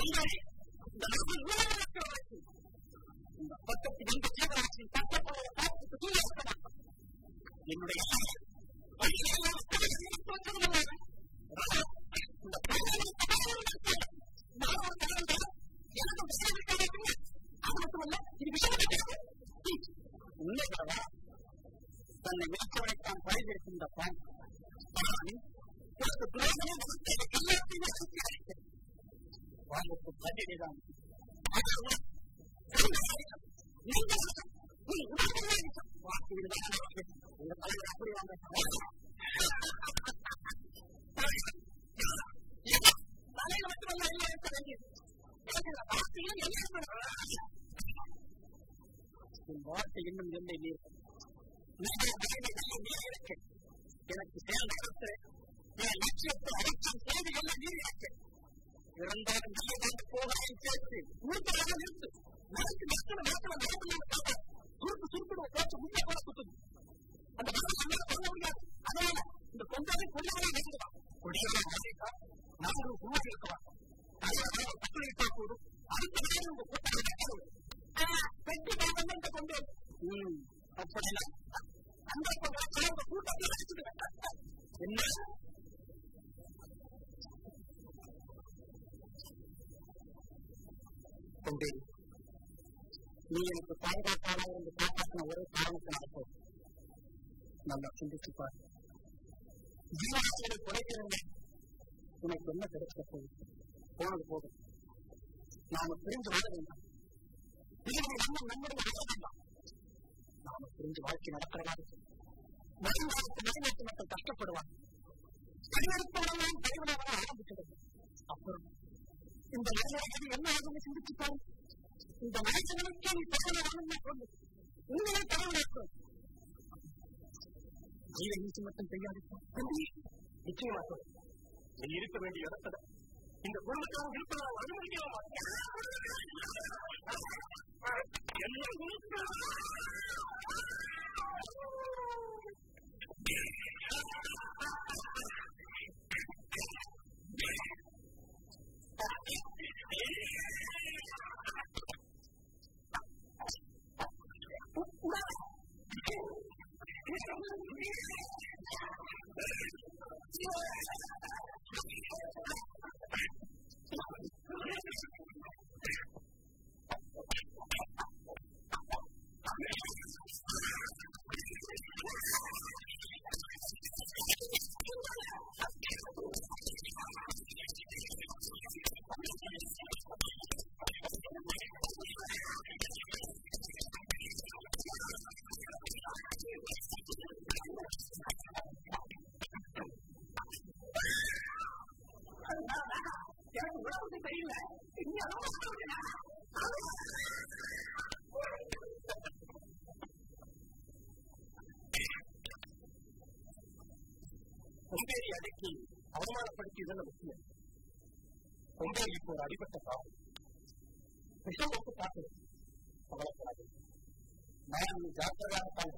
இந்த நாட்டில் உலக மக்கள் வழக்கு இந்த பக்கத்தில் இந்த ஜீவராசியின் கட்டப்படுவதை பார்த்துட்டு கீழே இருக்க மாட்டோம் என்னுடைய உண்மைகளா தன்னை வெளிச்சவனைத்தான் பழிவிருக்கின்ற பான் உனக்கு துரோகமும் எல்லாத்தையும் வாழ்வுக்கு பதிலிதான் வார்த்தை இன்னும் என்னை நீர் எனக்கு சேர்ந்த என் லட்சியத்தை அழைக்கும் செய்தி என்ன நீர் இருக்கு இருந்தாலும் நல்ல வந்து போகாமல் சேர்த்து ஊர்வலாக நிறுத்து நாளைக்கு மக்கள் நாட்டில் நாட்டில் சுருக்கு சுருக்குடைய பேச்சு முன்னே போல குத்துது அந்த மக்கள் சொல்ல முடியாது அதனால இந்த கொண்டாடி கொள்ளையாக நிறுத்துதான் கொடியாக நினைத்தா நாங்கள் சும்மா இருக்கலாம் அதனால பட்டுழைப்பா கூடும் அடுத்த நாள் உங்க கூட்டம் பெட்டி பாகம் இந்த கொண்டு அப்படின்னா அந்த கூட்டத்தில் அடிச்சுட்டு என்ன கொண்டே நீ எனக்கு பாதுகாப்பாக இருந்து காப்பாற்றின ஒரே காரணத்தினால போ நல்லா சிந்திச்சுப்பார் ஜீவனாசிரியரை குறைத்திருந்தேன் உனக்கு என்ன கிடைக்க போகுது போனது போதும் நாம பிரிந்து வாழ வேண்டாம் பிரிவு நம்ம நம்முடைய வேண்டாம் நாம பிரிந்து வாழ்க்கை நடக்கிறதா வருங்காலத்து மதிநீட்டு மக்கள் கஷ்டப்படுவாங்க பரிவெடுப்பவரெல்லாம் பரிவிடாமல் ஆரம்பிக்கிறது அப்புறம் இந்த நிலைமைக்கு என்ன ஆகும்னு சிந்திச்சுப்பாரு இந்த மனுஷனுக்கே நீ பகவான கொண்டு உங்களை பகவனாக்கும் ஜீவ நீச்சி மட்டும் செய்யாது நிச்சயமா சொல் நீ இருக்க வேண்டிய இடத்துல இந்த குடும்பத்தால் இருப்பதால் அனுமதிக்கலாம் கொண்டேரி அடக்கி அவமானப்படுத்தியது முக்கியம் கொண்டேரி இப்போ ஒரு அடிபட்ட சாவு விஷம் போட்டு பார்க்குது கவலைப்படாது நான் ஜாக்கிரதாக தான்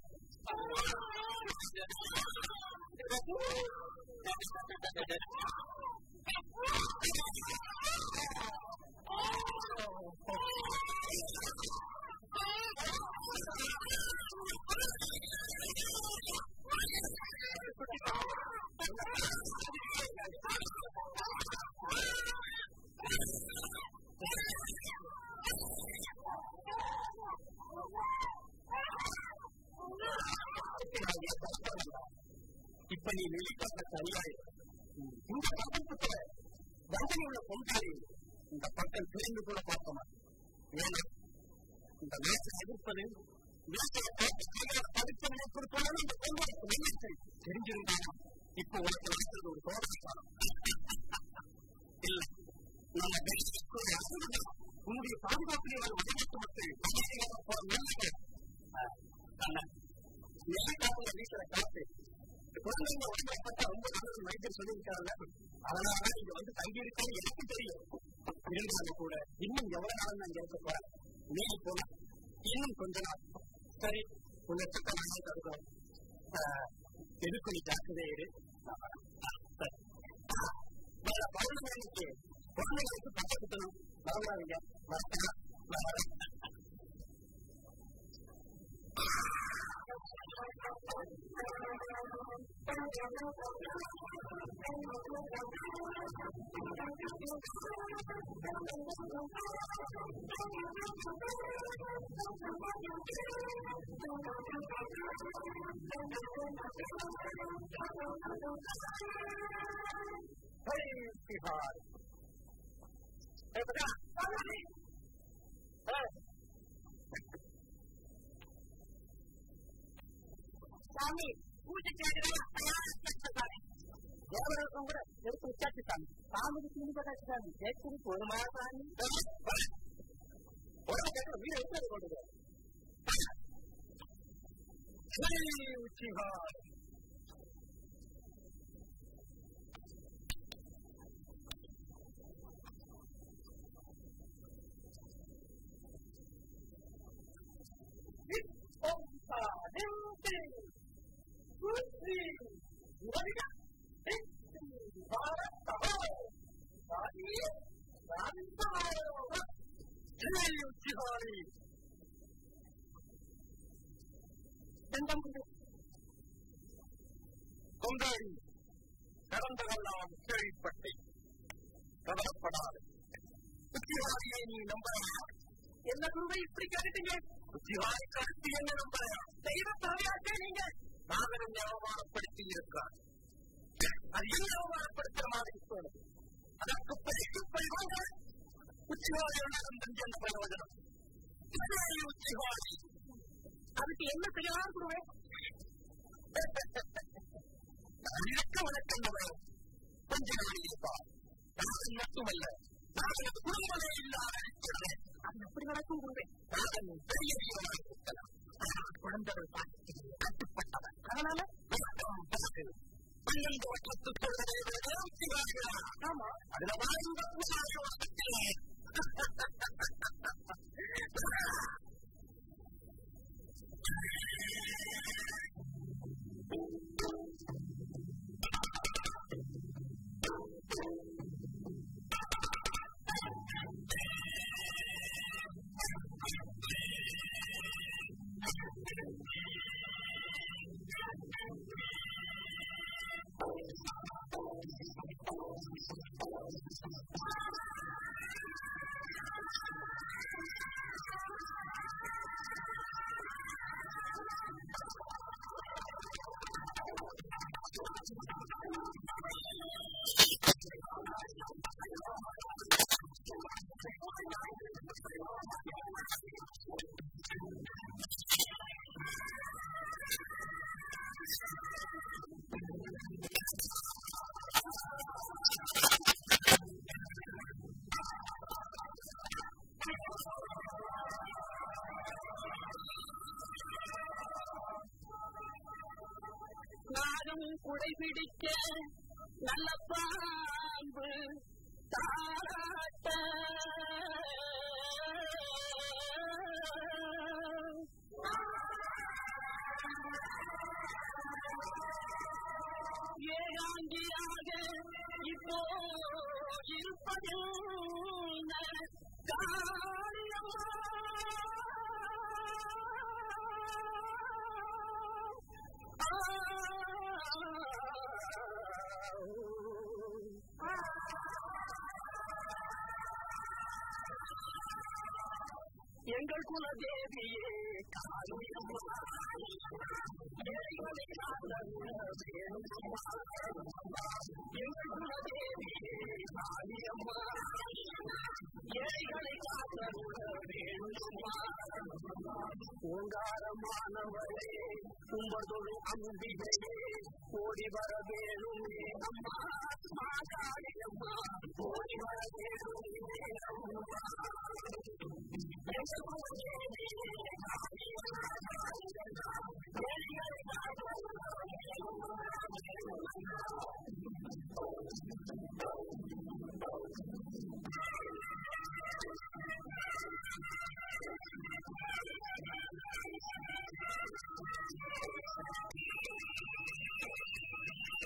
இப்ப நீ வெளிப்பட்ட சரியாய் இந்த சந்தர்ப்பத்துல வசதி உள்ள கொண்டாடி இந்த பக்கம் பிரிந்து கூட பார்க்க மாட்டேன் ஏன்னா இந்த நாட்டை எதிர்ப்பது வீட்டில் படிப்பதை கொடுத்தாலும் இந்த கொண்டாடுக்கு வெளியே தெரிஞ்சிருந்தாலும் இப்போ உனக்கு நடக்கிறது ஒரு சோதனை காலம் இல்ல நம்ம தேசத்துக்கு உன்னுடைய பாதுகாப்பிலே ஒரு வழிபாட்டு மக்கள் நெல்லிக்காப்புல வீட்டுல காத்து குழந்தைங்க உடம்பப்பட்ட ரொம்ப நல்லது வைத்தியர் சொல்லியிருக்காங்க அதனால நீங்க வந்து தங்கியிருக்காங்க எனக்கு தெரியும் இருந்தாலும் கூட இன்னும் எவ்வளவு நாள் நான் இருக்க போறேன் மீறி போனா இன்னும் கொஞ்ச நாள் சரி ஒரு லட்சத்தை நாங்கள் தருகிறோம் எதுக்கு நீ ஜாக்கிரதை இரு வேற பௌர்ணமிக்கு குழந்தைகளுக்கு பட்டத்துக்கணும் கவலைங்க बिहार சாமி பூஜை தேவரகம் கூட எடுத்து வச்சாச்சு சாமி சாமிக்கு துணி போட்டாச்சு சாமி கேட்கறதுக்கு ஒரு மாதம் சாமி வீடு எடுத்து கொண்டு உச்சிகார் கொண்டாடி நடந்ததெல்லாம் கேள்விப்பட்டேன் கவலைப்படாது புத்திவாதியை நீ நம்பலாம் என்ன குருவை இப்படி கேட்டுட்டீங்க புத்திவாதி கருத்து என்ன நம்பலையா தெய்வ தலையாட்டே நீங்க நாங்களும் அவமானப்படுத்தி இருக்கிறார் அது என்ன அவமானப்படுத்துற மாதிரி தோணுது அதற்கு பரிசு பரிவாங்க உச்சிவாதியுடன் என்ன பிரயோஜனம் உச்சிவாதி அதுக்கு என்ன செய்யலாம் குருவே இருக்க வணக்கம் கொஞ்ச நாள் இருப்பார் நான் மட்டுமல்ல நான் எனது குடும்பமே இல்லாத இருக்கிறேன் அது எப்படி நடக்கும் குருவே நான் பெரிய வீரமாக இருக்கலாம் ஆனால் குழந்தைகள் பார்த்து கட்டுப்பட்டவன் அதனால பன்னெண்டு வருஷத்துக்குள்ள ஆமா அதுல வாழ்ந்த உலகத்திலே நானும் குடை பிடிக்க நல்ல பாம்பு தாராட்ட ஏகாங்கியாக இப்போ இருப்பது எங்கள் குலதேவியே காளியம்மா எங்கள் குலதேவியே காளியம்மா ஏழைகளை காக்க வேண்டுமா ஓங்காரமானவரே கும்பதொரு அம்பிகையே ஓடி வர வேணுமே அம்மா மாகாளியம்மா ஓடி வர வேணுமே அம்மா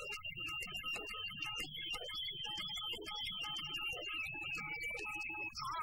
ஆறு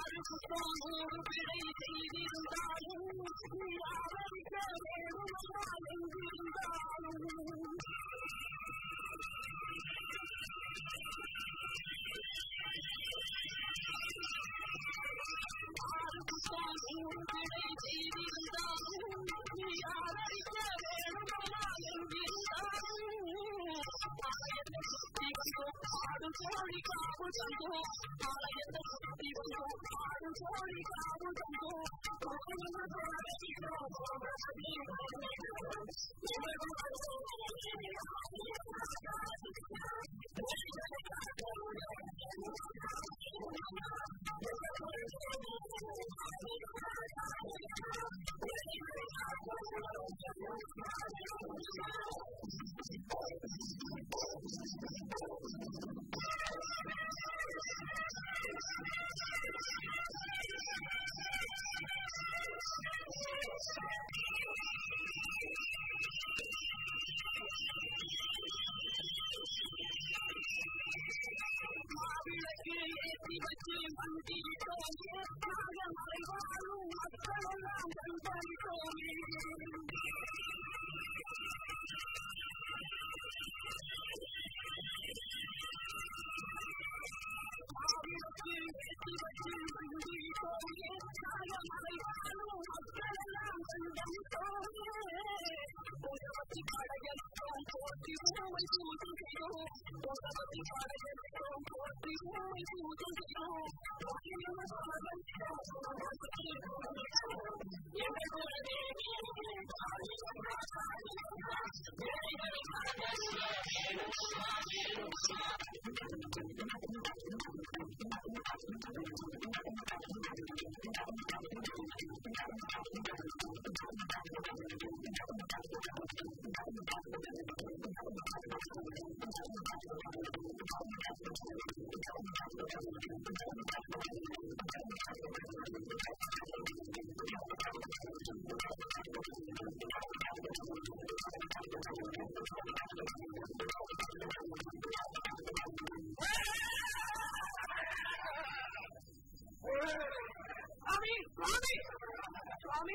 சுவாமி சுவாமி சுவாமி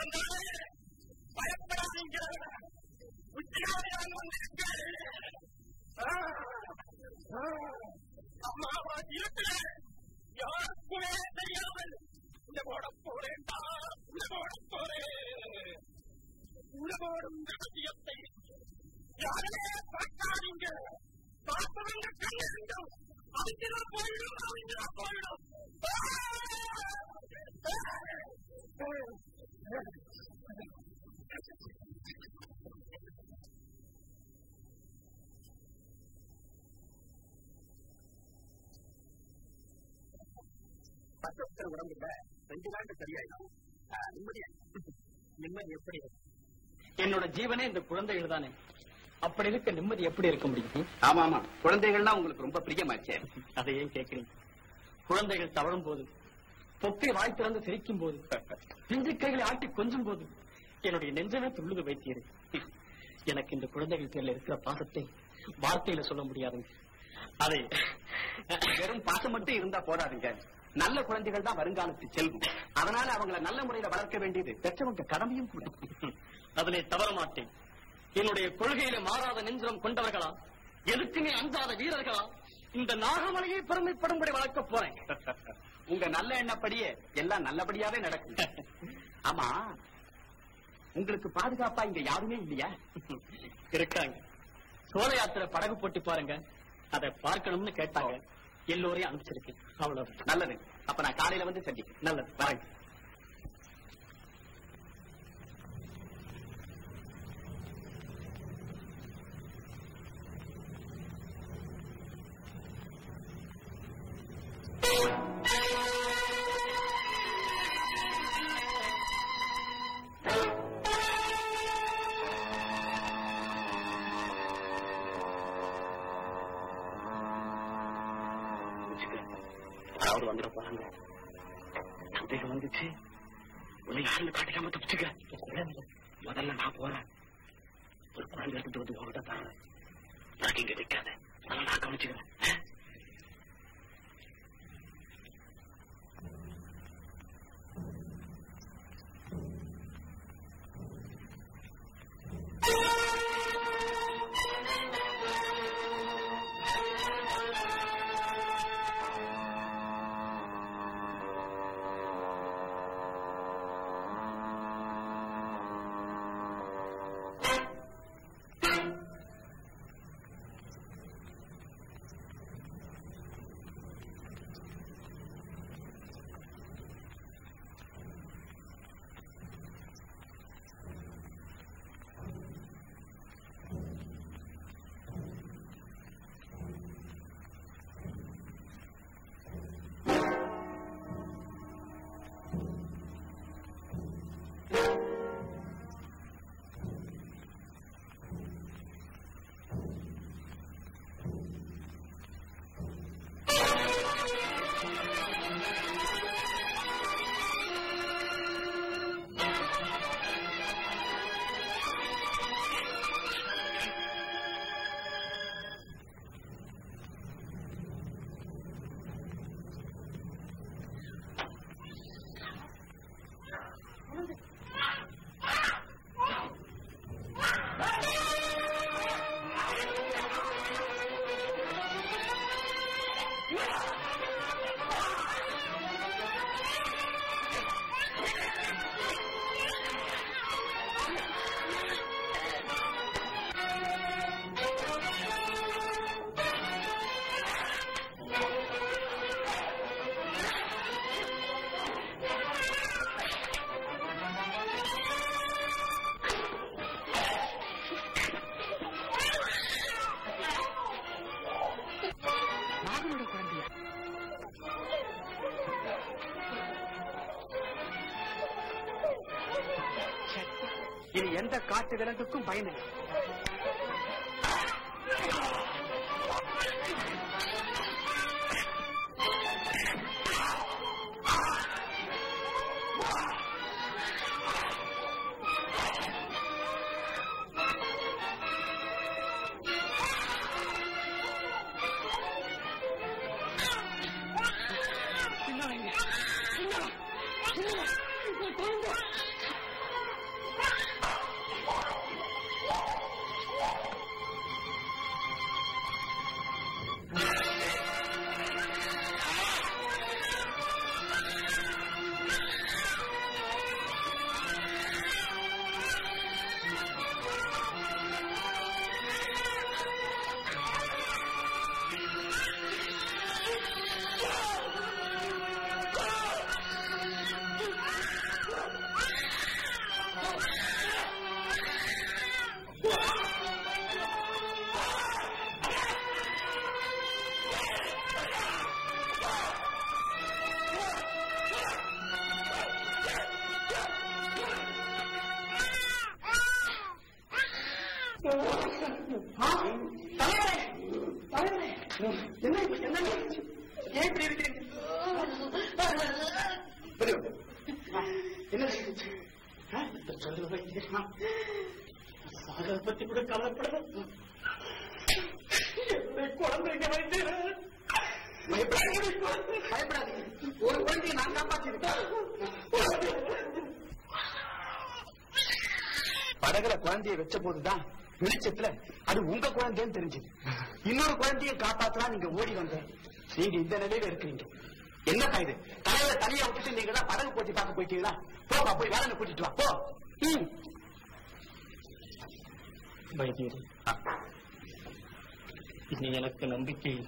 பயப்படாதீங்க உச்சிகாரியாக வந்திருக்காரு அம்மாவா இருக்கிற யாருக்குமே தெரியாமல் இந்த போட போறேன்டா இந்த போட போறேன் உலகோடும் ரகசியத்தை யாருமே பார்க்காதீங்க பார்ப்பவங்க கண்ணெண்டும் அவங்க போயிடும் அவங்க போயிடும் பத்து வருஷம் உடம்புல ரெண்டு நாட்டு சரியாயிடும் நிம்மதியா நிம்மதி எப்படி என்னோட ஜீவனே இந்த குழந்தைகள் தானே அப்படி இருக்க நிம்மதி எப்படி இருக்க முடியும் ஆமா ஆமா குழந்தைகள்னா உங்களுக்கு ரொம்ப பிரியமாச்சே அதை ஏன் கேட்கிறீங்க குழந்தைகள் தவழும் போது பொக்கை வாய் திறந்து சிரிக்கும் போது பிஞ்சு கைகளை ஆட்டி கொஞ்சும் போது என்னுடைய நெஞ்சமே துள்ளுது வைத்தியது எனக்கு இந்த குழந்தைகள் பேர்ல இருக்கிற பாசத்தை வார்த்தையில சொல்ல முடியாதுங்க அதை வெறும் பாசம் மட்டும் இருந்தா போதாதுங்க நல்ல குழந்தைகள் தான் வருங்காலத்து செல்வம் அதனால அவங்கள நல்ல முறையில வளர்க்க வேண்டியது பெற்றவங்க கடமையும் கூட அதிலே தவற மாட்டேன் என்னுடைய கொள்கையில மாறாத நெஞ்சம் கொண்டவர்களா எதுக்குமே அஞ்சாத வீரர்களா இந்த நாகமலையை பெருமைப்படும்படி வளர்க்க போறேன் உங்க நல்ல எண்ணப்படியே எல்லாம் நல்லபடியாவே நடக்கும் ஆமா உங்களுக்கு பாதுகாப்பா இங்க யாருமே இல்லையா இருக்காங்க சோழ யாத்திரை படகு போட்டி பாருங்க அதை பார்க்கணும்னு கேட்டாங்க எல்லோரையும் அனுப்பிச்சிருக்கேன் அவ்வளவு நல்லது அப்ப நான் காலையில வந்து சந்திக்கிறேன் நல்லது வரேன் அதாவது வந்துட போறாங்க சந்தேகம் வந்துச்சு உன்னை யாருன்னு காட்டிக்காம தப்பிச்சுக்க முதல்ல நான் போறேன் ஒரு குழந்தை எடுத்துட்டு வந்து உங்ககிட்ட தரேன் எனக்கு இங்க நிக்காத அதெல்லாம் நான் கவனிச்சுக்கிறேன் ஆ? இனி எந்த காட்டு விலங்குக்கும் பயனில்லை என்ன இப்ப என்ன ஏன் இப்படி இருக்கிறீங்க என்ன சாகர பத்தி கூட கவலைப்படல குழந்தைங்க வைத்து பயப்படாதீங்க பயப்படாதீங்க ஒரு குழந்தைய நான் காப்பாற்றிருக்கேன் படகுல குழந்தைய வச்ச போதுதான் வெளிச்சத்துல அது உங்க குழந்தைன்னு தெரிஞ்சது இன்னொரு குழந்தைய காப்பாத்தலாம் நீங்க ஓடி வந்த நீங்க இந்த நிலையில இருக்கிறீங்க என்ன இது தலையில தனியா விட்டுட்டு நீங்க தான் படகு போட்டி பார்க்க போயிட்டீங்களா போப்பா போய் வேலை கூட்டிட்டு வா போ ம். வைத்தியர் இனி எனக்கு நம்பிக்கை இல்லை.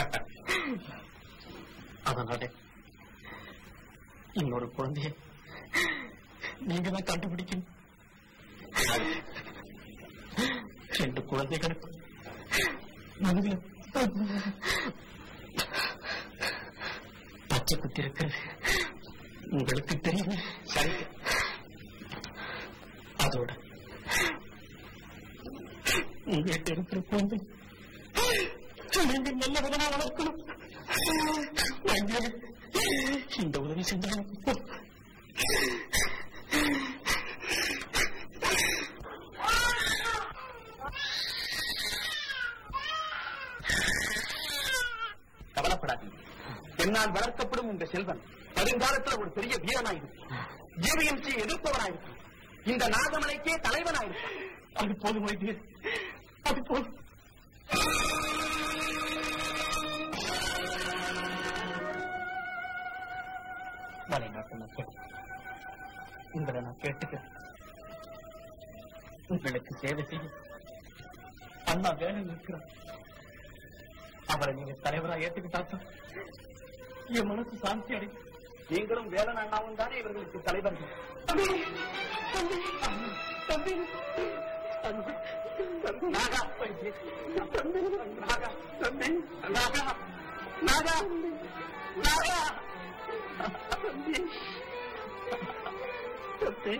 அதனால இன்னொரு குழந்தைய நீங்க தான் கண்டுபிடிக்கணும் ரெண்டு குழந்தைகளுக்கு நடுவில் பச்சை குத்தி இருக்கிறது உங்களுக்கு தெரியும் சரி அதோட உங்ககிட்ட இருக்கிற குழந்தை நீங்க நல்ல விதமா வளர்க்கணும் வைத்தியர், இந்த உதவி செஞ்சாலும் கவலைப்படாதீங்க என்னால் வளர்க்கப்படும் உங்க செல்வன் வருங்காலத்துல ஒரு பெரிய வீரனாயிருக்கும் ஜேவிஎம்சி எதிர்ப்பவனாயிருக்கும் இந்த நாகமலைக்கே தலைவனாயிருக்கும் அது போதும் வைத்தியர் அது போதும் மலைநாட்டு மக்கள் உங்களை நான் கேட்டுக்கிறேன் உங்களுக்கு சேவை செய்ய அண்ணா வேலை நிற்கிறார் அவரை நீங்க தலைவரா ஏத்துக்கிட்டா என் மனசு சாந்தி அடையும் நீங்களும் வேலன் அண்ணாவும் தானே இவர்களுக்கு தலைவர்கள் தம்பி, தம்பி, தம்பி, தம்பி, நாகா, தம்பி, நாகா, தம்பி, நாகா, நாகா, நாகா, தம்பி, தம்பி.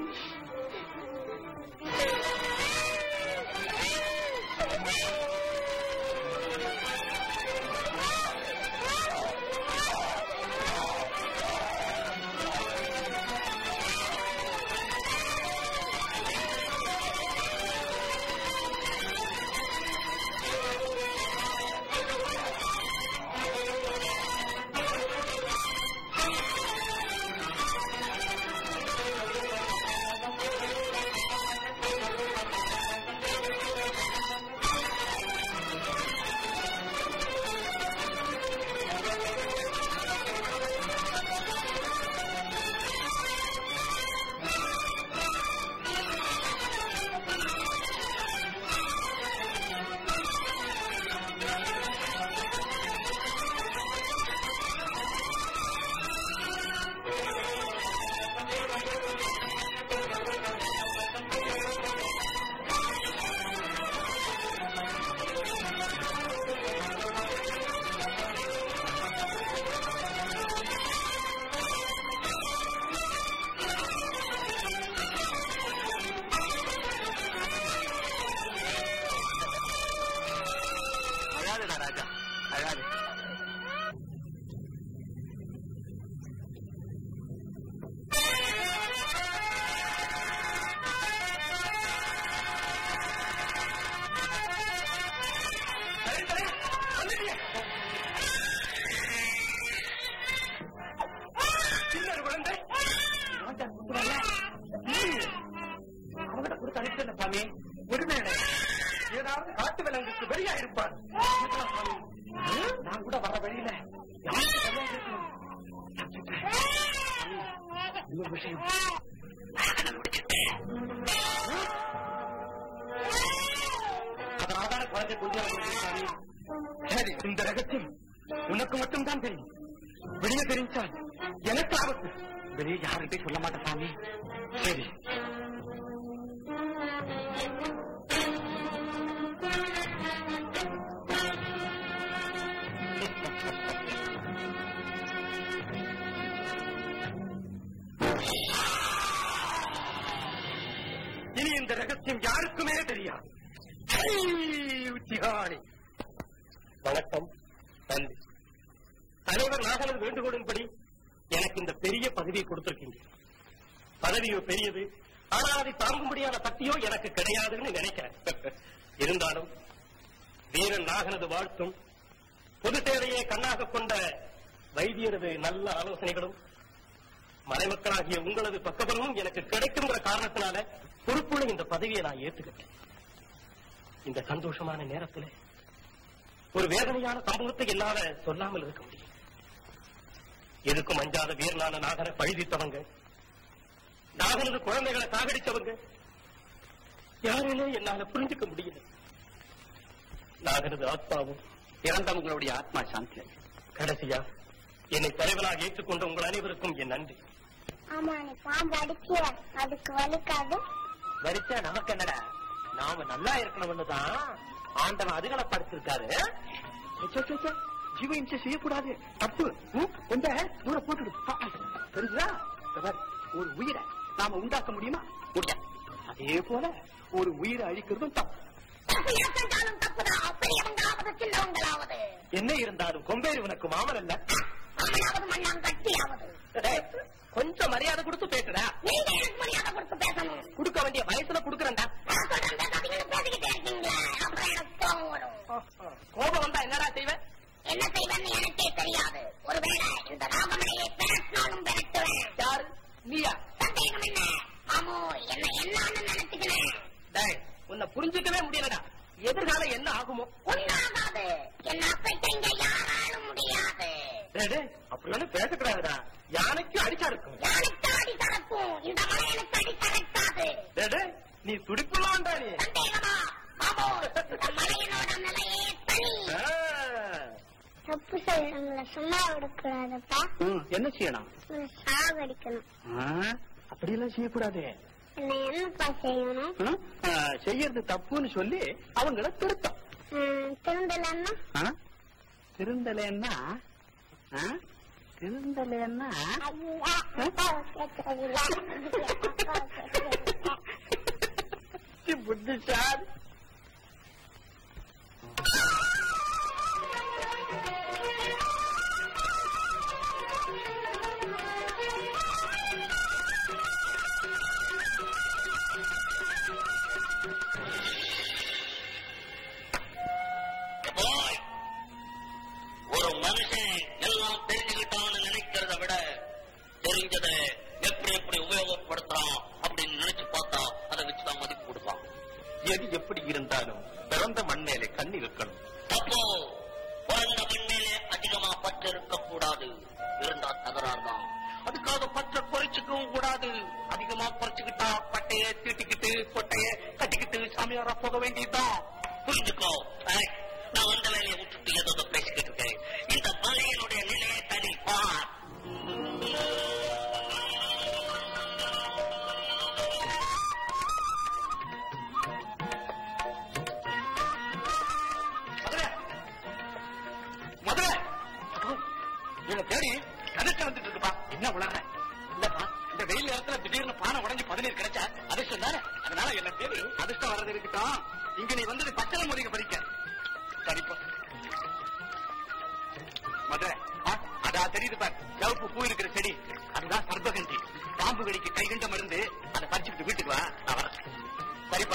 சாமி ஒருவேளை ஏதாவது காட்டு விலங்குக்கு வெளியா இருப்பார் இருக்கலாம் சாமி. நான் கூட வர வழியில யாருக்கு கல்யாணம் இருக்கணும்? இன்னொரு விஷயம் அதனால குழந்தை கொஞ்சம் சாமி சரி இந்த ரகசியம் உனக்கு மட்டும் தான் தெரியும் வெளியே தெரிஞ்சால் எனக்கு ஆபத்து வெளியே யாருகிட்டையும் சொல்ல மாட்டேன் சாமி சரி இனி இந்த ரகசியம் யாருக்குமே தெரியாது ஐ, உச்சிகாணி வணக்கம் நன்றி தலைவர் நாகலர் வேண்டுகோளின்படி எனக்கு இந்த பெரிய பதவியை கொடுத்திருக்கீங்க பதவியோ பெரியது ஆனால் அதை தாங்கும்படியான சக்தியோ எனக்கு கிடையாதுன்னு நினைக்கிறேன் இருந்தாலும் வீரன் நாகனது வாழ்த்தும் பொது சேவையை கண்ணாக கொண்ட வைத்தியரது நல்ல ஆலோசனைகளும் மலைமக்களாகிய உங்களது பக்கபலமும் எனக்கு கிடைக்குங்கிற காரணத்தினால பொறுப்புள்ள இந்த பதவியை நான் ஏத்துக்கிட்டேன் இந்த சந்தோஷமான நேரத்துல ஒரு வேதனையான சம்பவத்தை என்னால சொல்லாமல் இருக்க முடியும் எதுக்கும் அஞ்சாத வீரனான நாகரை பழுதித்தவங்க நாகனது குழந்தைகளை சாகடிச்சவங்க யாருன்னு என்னால புரிஞ்சுக்க முடியல நாகனது ஆத்மாவும் இறந்தவங்களுடைய ஆத்மா சாந்தி கடைசியா என்னை தலைவனாக ஏற்றுக்கொண்ட உங்கள் அனைவருக்கும் என் நன்றி ஆமா நீ பாம்பு அடிச்சிய அதுக்கு வலிக்காது வரிச்சா நமக்கு என்னடா நாம நல்லா இருக்கணும்னு தான் ஆண்டவன் அதுகளை படுத்திருக்காரு ஜீவ இம்சை செய்யக்கூடாது தப்பு ம்? கொஞ்சம் தூரம் போட்டுடு ஆ, ஆ. தெரியுதா இதோ பாரு, ஒரு உயிரை நாம உண்டாக்க முடியுமா முடியாது அதே போல ஒரு உயிரை அழிக்கிறதும் தப்பு தப்பு யார் செஞ்சாலும் தப்புதான் பெரியவங்களாவது சின்னவங்களாவது என்ன இருந்தாலும் கொம்பேரி உனக்கு மாமன் அல்ல அவனாவது மண்ணாம் கட்டியாவது டேய், கொஞ்சம் மரியாதை கொடுத்து பேசுடா நீங்க எனக்கு மரியாதை கொடுத்து பேசணும் கொடுக்க வேண்டிய வயசுல கொடுக்கறேன்டா நான் சொல்றேன் பேசாதீங்கன்னு பேசிக்கிட்டே இருக்கீங்களே அப்புறம் எனக்கு கோவம் வரும் கோபம் வந்தா என்னடா செய்வேன் என்ன செய்வேன்னு எனக்கே தெரியாது ஒருவேளை இந்த ராமனையை பெரட்டினாலும் பெரட்டுவேன் யாரு நீயா சந்தேகம் என்ன ஆமோ என்ன என்னன்னு நினைச்சுக்கிறேன் டேய் உன்னை புரிஞ்சுக்கவே முடியலடா எதிர்காலம் என்ன ஆகுமோ ஒன்னாகாது என்ன அசைக்க இங்க யாராலும் முடியாது டேய், டேய், அப்படி ஒண்ணு பேசக்கூடாதுடா யானைக்கு அடிச்சா இருக்கும் யாருக்கு அடி தரக்கும் இந்த மலை எனக்கு அடி தரக்காது டேய், டேய், நீ துடிப்புலாம்டா நீ சந்தேகமா ஆமோ இந்த மலையனோட நிலையே தனி ஆ. தப்பு செய்யறவங்கள சும்மா விடக்கூடாதுப்பா ம், என்ன செய்யணும் சாகடிக்கணும் அப்படி எல்லாம் செய்யக்கூடாது என்ன என்னப்பா செய்யணும் ம்? ஆ, செய்யறது தப்புன்னு சொல்லி அவங்கள திருத்தம் ம், திருந்தலன்னா ஆ? திருந்தலைன்னா ஆ? திருந்தலைன்னா ஐயா, அப்பாவை கேட்கறதில்ல. அப்பாவை கேட்கறதில்ல. புத்திசாலி போய் ஒரு மனுஷன் எல்லாம் தெரிஞ்சுக்கிட்டான்னு நினைக்கிறத விட தெரிஞ்சதை எப்படி எப்படி உபயோகப்படுத்துறான் அப்படின்னு நினைச்சு பார்த்தா அதை வச்சுதான் மதிப்பு கொடுப்பான் எது எப்படி இருந்தாலும் பிறந்த மண் மேலே கண் இருக்கணும் அப்போ பிறந்த மண்ணிலே அதிகமா பற்று இருக்கக்கூடாது இருந்தா தகராறு தான் அதுக்காக பற்ற குறைச்சிக்கவும் கூடாது அதிகமா குறைச்சுக்கிட்டா பட்டைய தீட்டிக்கிட்டு கொட்டைய கட்டிக்கிட்டு சாமியாரா போக வேண்டியதுதான் புரிஞ்சுக்கோ ஏய், நான் வந்த வேலையை விட்டுட்டு ஏதோ பேசிக்கிட்டு இருக்கேன் இந்த மலையனுடைய நிலையை தனி பார் மதுரை மதுரை இவனை தேடி அதிர்ஷ்டம் வந்துட்டு இருக்குப்பா என்ன உலக இல்லப்பா இந்த வெயில் நேரத்துல திடீர்னு பானை உடஞ்சு பதநீர் கிடைச்சா அதிர்ஷ்டம் தானே அதனால என்ன தேடி அதிர்ஷ்டம் வர்றது இருக்கட்டும் இங்க நீ வந்தது பச்சளை மொழிக படிக்க சரிப்பா மதுரை ஆ, அதா தெரியுது பார் சிவப்பு பூ இருக்கிற செடி அதுதான் சர்பகந்தி பாம்பு கடிக்கு கைகண்ட மருந்து அதை பறிச்சுட்டு வீட்டுக்கு வா நான் வரேன் சரிப்பா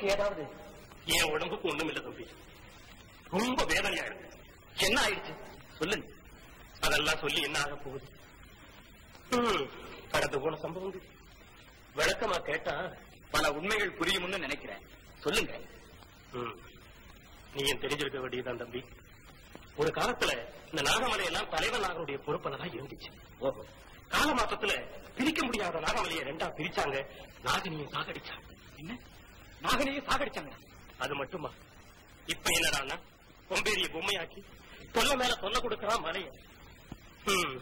உடம்புக்கு ஏதாவது என் உடம்புக்கு ஒண்ணும் இல்ல தம்பி ரொம்ப வேதனையா இருக்கு என்ன ஆயிடுச்சு சொல்லுங்க அதெல்லாம் சொல்லி என்ன ஆக போகுது ஹம், கடந்து போன சம்பவங்கள் விளக்கமா கேட்டா பல உண்மைகள் புரியும்னு நினைக்கிறேன் சொல்லுங்க ஹம், நீயும் தெரிஞ்சிருக்க வேண்டியதுதான் தம்பி ஒரு காலத்துல இந்த நாகமலை எல்லாம் தலைவர் நாகருடைய பொறுப்புல தான் இருந்துச்சு ஓஹோ கால மாசத்துல பிரிக்க முடியாத நாகமலையை ரெண்டா பிரிச்சாங்க நாகனியும் சாகடிச்சாங்க என்ன நாகனையே சாகடிச்சாங்க அது மட்டுமா இப்ப என்னடான்னா கொம்பேரிய பொம்மையாக்கி தொல்லை மேல தொல்லை கொடுக்கறான் மலைய ஹம்,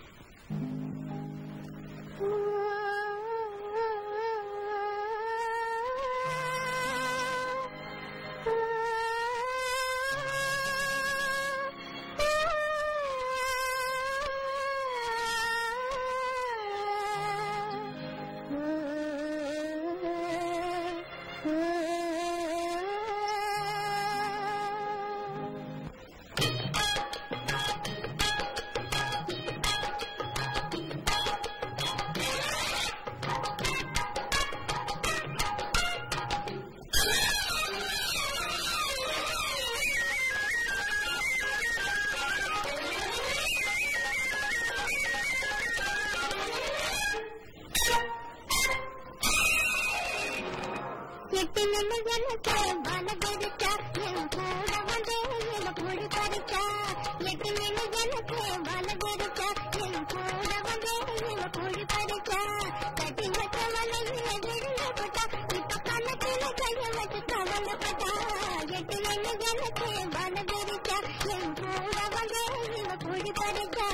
எட்டு நின்று எனக்கு வலதுச்சா என் கூட வந்து இவ கூடி பறிச்சா எட்டு நின்று எனக்கு வலதுச்சா என் கூட வந்து இவ கூடி பறிச்சா கட்டி வச்ச வலையில விழுந்துட்டா இப்ப கணக்கில கைய வச்சு கவலைப்பட்டா எட்டு நின்று எனக்கு வலதுச்சா என் கூட வந்து இவ கூடி பறிச்சா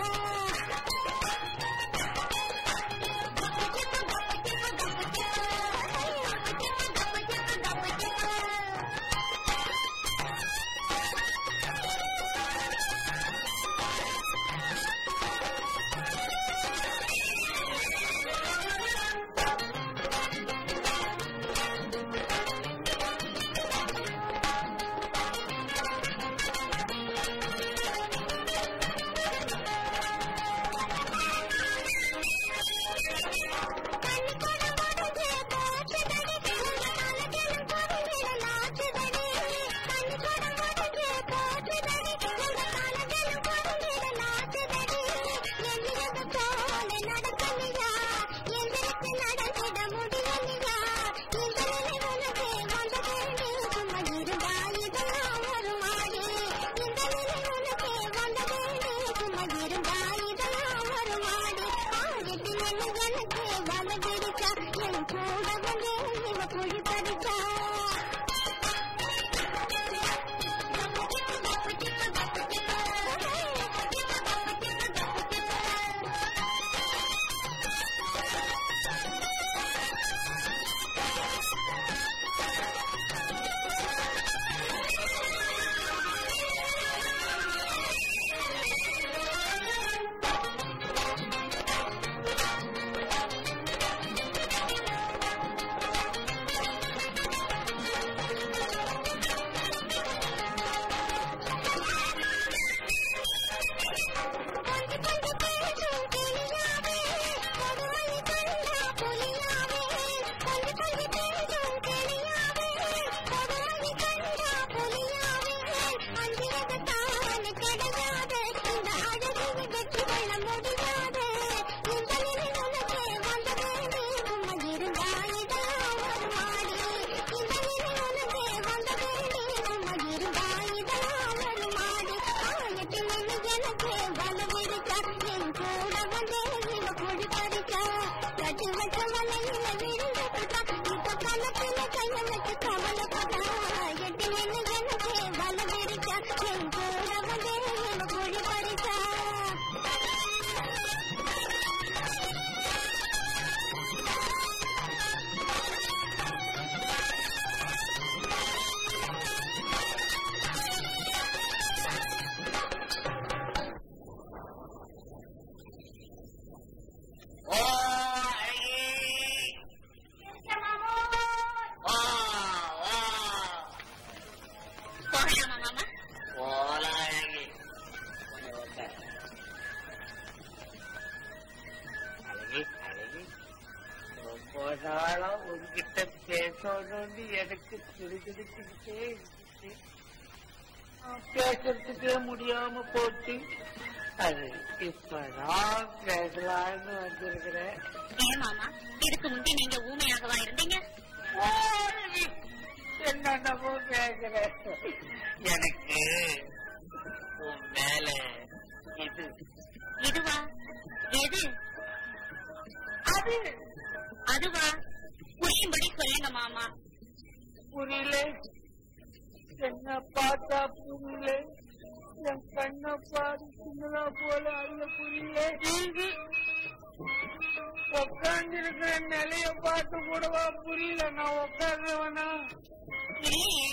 தொடர்ந்து எனக்கு துடிதுடிச்சுக்கிட்டே இருந்துச்சு நான் பேசுறதுக்கே முடியாம போச்சு அது இப்பதான் பேசலாம்னு வந்திருக்கிறேன் ஏன் மாமா இதுக்கு முந்தி நீங்க ஊமையாகவா இருந்தீங்க ஓடி, என்னென்னமோ பேசுறேன் எனக்கு உன் மேல இது இதுவா எது அது அதுவா புரியும்படி சொல்லுங்க மாமா புரியல என்ன பார்த்தா புரியல என் கண்ணை பாரு சின்னதா போல அதுல புரியல உட்கார்ந்து இருக்கிற நிலைய பார்த்து கூடவா புரியல நான் உட்கார்றவனா இல்லையே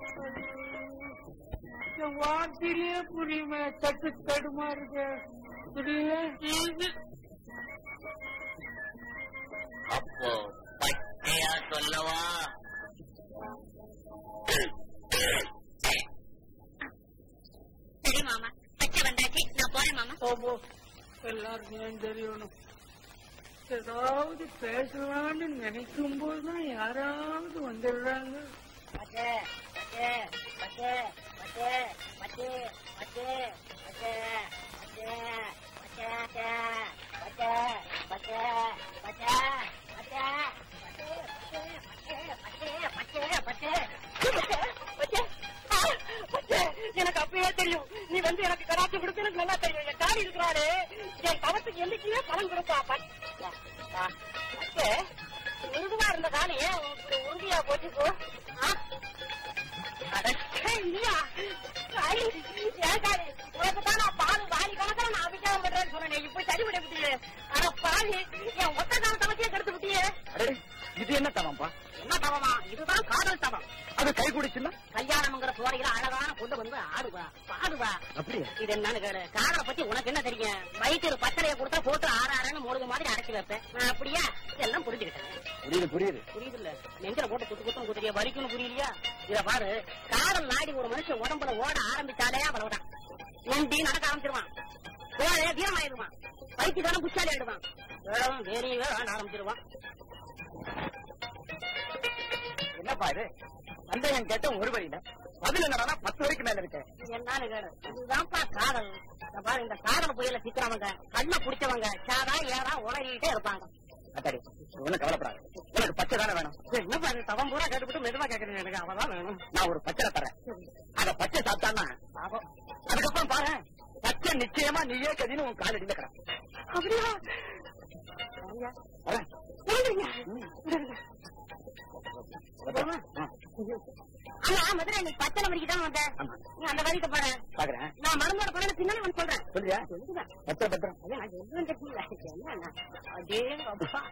என் வார்த்தையிலே புரியுமே தட்டு தடுமா இருக்க புரியல அப்போ பச்சையா சொல்லவா சரி மாமா பச்சை வந்தாச்சு நான் போறேன் மாமா ஓபோ எல்லாருக்கும் ஏன் தெரியணும் ஏதாவது பேசலாம்னு நினைக்கும் போதுதான் யாராவது வந்துடுறாங்க பச்சை பச்சை பச்சை பச்சை பச்சை பச்சை பச்சை பச்சை பச்சை பச்சை பச்சை பச்சை எனக்கு அப்பயே தெரியும் நீ வந்து எனக்கு கராச்சி கொடுத்து எனக்கு நல்லா தெரியும் என் தாடி இருக்கிறாரு என் கவத்துக்கு என்னைக்குமே பணம் கொடுப்பா பச்சை மிருதுவா இருந்த காலி ஏன் இப்படி உறுதியா போச்சு போ இல்லையா தாலி ஏன் தாலி உனக்கு தான் நான் பால் வாலி கணக்கில் நான் அபிஷேகம் பண்றேன்னு சொன்னேன் இப்ப சரி விட விட்டியே ஆனா பாவி என் ஒத்த கால தவத்தையே கெடுத்து விட்டியே இது என்ன தவம்பா என்ன தவமா இதுதான் காதல் தவம் அது கை குடிச்சுன்னா கல்யாணம்ங்கிற போறையில அழகான பொண்ணு வந்து ஆடுவா பாடுவா அப்படியா இது என்னன்னு கேளு காதலை பத்தி உனக்கு என்ன தெரியும் வயிற்று பச்சளைய கொடுத்தா போட்டு ஆறு ஆறுன்னு மூடுக மாதிரி அடைச்சி வைப்பேன் நான் அப்படியா எல்லாம் புரிஞ்சுக்கிட்டேன் புரியுது புரியுது புரியுது இல்ல நெஞ்சில போட்டு குத்து குத்தும் குத்துறியா வலிக்கும்னு புரியலையா இத பாரு காதல் நாடி ஒரு மனுஷன் உடம்புல ஓட ஆரம்பிச்சாலே அவ்வளவுதான் நொண்டி நடக்க ஆரம்பிச்சிருவான் கோழைய வீரமாயிருவான் வயிற்றுக்கான புச்சாலி ஆயிடுவான் வேளவும் வேலையே ஆட ஆரம்பிச்சிருவான் என்னப்பா இது சந்தேகம் கேட்ட ஒரு வழியில பதில் என்னடா பத்து வரைக்கும் மேல இருக்க என்னன்னு கேளு இதுதான்ப்பா காதல் இந்த பாரு இந்த காதல் புயல சிக்கிறவங்க கண்ணை பிடிச்சவங்க சாதா ஏறா உணரிட்டே இருப்பாங்க அத்தாடி ஒண்ணும் கவலைப்படாது உனக்கு பச்சை தானே வேணும் என்ன பாரு தவம் பூரா கேட்டுவிட்டு மெதுவா கேக்குறீங்க எனக்கு அவதான் வேணும் நான் ஒரு பச்சை தரேன் அத பச்சை சாப்பிட்டான்னா பாவம். அதுக்கப்புறம் பாரு பச்சை நிச்சயமா நீயே கதின்னு உன் கால் அடிந்த கிடக்கும் அப்படியா வரேன். சொல்றீங்க வரேன். ஆ, ஆனா மதுரை நீ பச்சை வரைக்கும் தான் வந்த ஆமா. நீ அந்த வரைக்கு பாரு பாக்குறேன் நான் மருந்தோட படம் பின்னால வந்து சொல்றேன் சொல்றியா சொல்லுங்க பத்திரம் பத்திரம் ஐயா, நான் எதுவும் தெரியல என்ன அதே அப்பா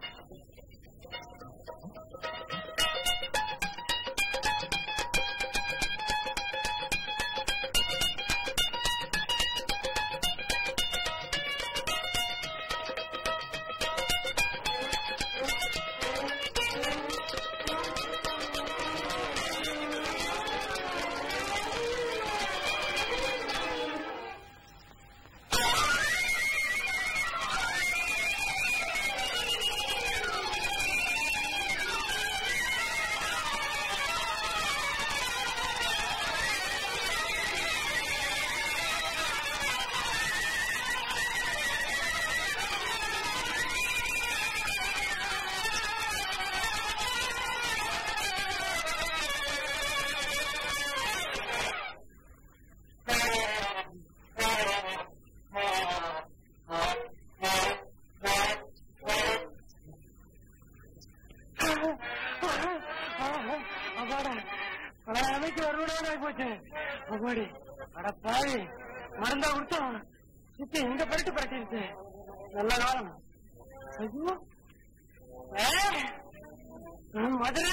அப்பாடா அமைக்கு வருவடா போச்சு அப்பாடி அட பாவி மருந்தா கொடுத்தோம் சித்தி இந்த பரட்டு பரட்டிருச்சு நல்ல காலம் ஐயோ ஏ, நான் மதுரை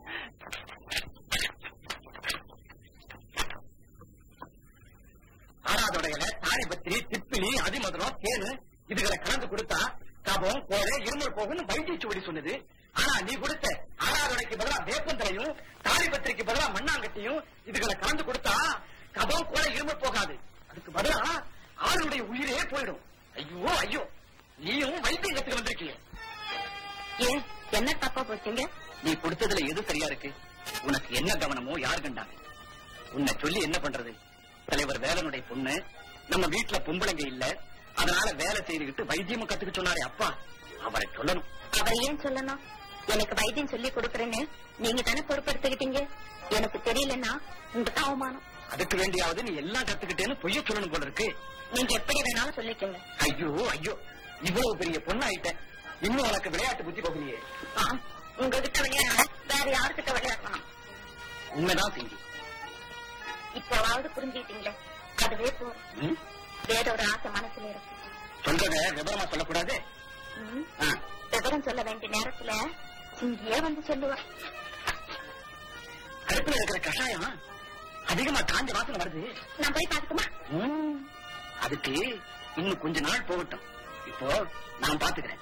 ஆறாதோடையில தாரிபத்திரி திப்பிலி அதிமதுரம் தேனு இதுகளை கலந்து கொடுத்தா கபம் கோழை இருமல் போகும்னு வைத்திய சுவடி சொன்னது ஆனா நீ கொடுத்த ஆறாதோடைக்கு பதிலா வேப்பந்தலையும் தாரிபத்திரிக்கு பதிலா மண்ணாங்கட்டியும் இதுகளை கலந்து கொடுத்தா கபம் கோழை இருமல் போகாது அதுக்கு பதிலா ஆளுடைய உயிரே போயிடும் ஐயோ ஐயோ நீயும் வைத்தியம் கத்துக்கு வந்திருக்கீங்க ஏன் என்ன தப்பா போச்சுங்க நீ கொடுத்ததுல எது சரியா இருக்கு உனக்கு என்ன கவனமோ யார் கண்டாங்க உன்னை சொல்லி என்ன பண்றது தலைவர் வேலனுடைய பொண்ணு நம்ம வீட்டுல பொம்பளைங்க இல்ல அதனால வேலை செய்துகிட்டு வைத்தியமும் கத்துக்க சொன்னாரே அப்பா அவரை சொல்லணும் அவர் ஏன் சொல்லணும் எனக்கு வைத்தியம் சொல்லி கொடுக்கறேன்னு நீங்க தானே பொறுப்படுத்திக்கிட்டீங்க எனக்கு தெரியலன்னா உங்களுக்கு அவமானம் அதுக்கு வேண்டியாவது நீ எல்லாம் கத்துக்கிட்டேன்னு பொய்ய சொல்லணும் போல இருக்கு நீங்க எப்படி வேணாலும் சொல்லிக்கோங்க ஐயோ ஐயோ இவ்வளவு பெரிய பொண்ணு ஆயிட்டேன் இன்னும் உனக்கு விளையாட்டு புத்தி போகலையே ஆ, உங்ககிட்ட விளையாட வேற யாருக்கிட்ட விளையாடணும் உண்மைதான் சிங்கி இப்பவாவது புரிஞ்சுக்கிட்டீங்களே அதுவே போதும் ம்? வேற ஒரு ஆசை மனசுல இருக்கு சொல்றத விவரமா சொல்லக்கூடாது ம், ஆ, விவரம் சொல்ல வேண்டிய நேரத்துல இங்கேயே வந்து சொல்லுவா அடுப்புல இருக்கிற கஷாயம் அதிகமா காஞ்ச வாசனை வருது நான் போய் பார்த்துக்குமா ம், அதுக்கு இன்னும் கொஞ்ச நாள் போகட்டும் இப்போ நான் பாத்துக்கிறேன்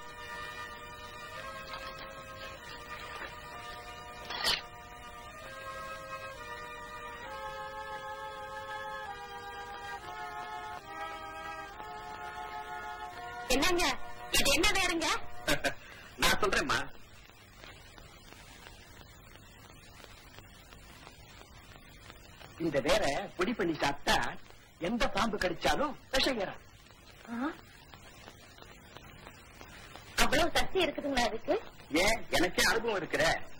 என்னங்க இது என்ன வேறுங்க நான் சொல்றேம்மா இந்த வேற பொடி பண்ணி சாப்பிட்டா எந்த பாம்பு கடிச்சாலும் விஷம் ஏறாது ஆ? அவ்வளவு சக்தி இருக்குதுங்களா அதுக்கு ஏன் எனக்கே அனுபவம் இருக்கிற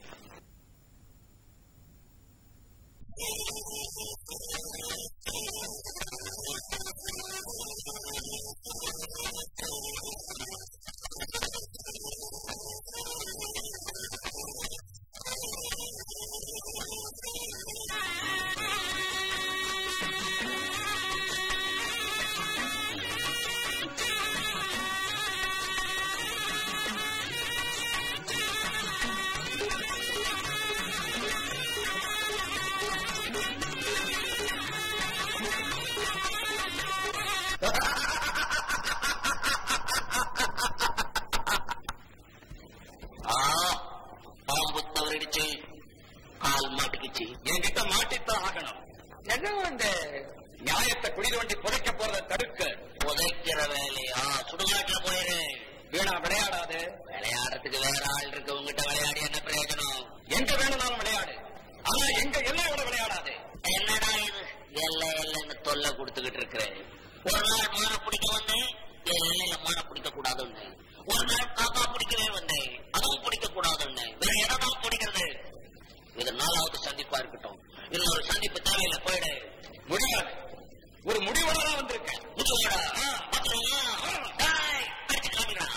பாம்பு தவறிடுச்சு கால் மாட்டிக்கிச்சு என்கிட்ட மாட்டித்தான் ஆகணும் என்ன இந்த நியாயத்தை குடித வண்டி புதைக்க போறத தடுக்க புதைக்கிற வேலையா சுடுகாட்டுல போயிரு வீணா விளையாடாது விளையாடுறதுக்கு வேற ஆள் இருக்கு உங்ககிட்ட விளையாடி என்ன பிரயோஜனம் எங்க வேணும்னாலும் விளையாடு ஆனா எங்க எல்லையோட விளையாடாது என்னடா இது எல்லை எல்லைன்னு தொல்லை கொடுத்துக்கிட்டு இருக்கிறேன் ஒரு நாள் மான பிடிக்க வந்தேன் என் எல்லையில மான பிடிக்க கூடாதுன்னு ஒரு நாள் காக்கா பிடிக்கவே வந்தேன் அதுவும் பிடிக்க கூடாதுன்னு வேற எதான் பிடிக்கிறது இது நாலாவது சந்திப்பா இருக்கட்டும் இன்னொரு சந்திப்பு தேவையில்லை போயிடு முடியாது ஒரு முடிவோட தான் வந்திருக்கேன் முடிவுடா. பத்திரமா? டேய், அடிச்சு காமிடா.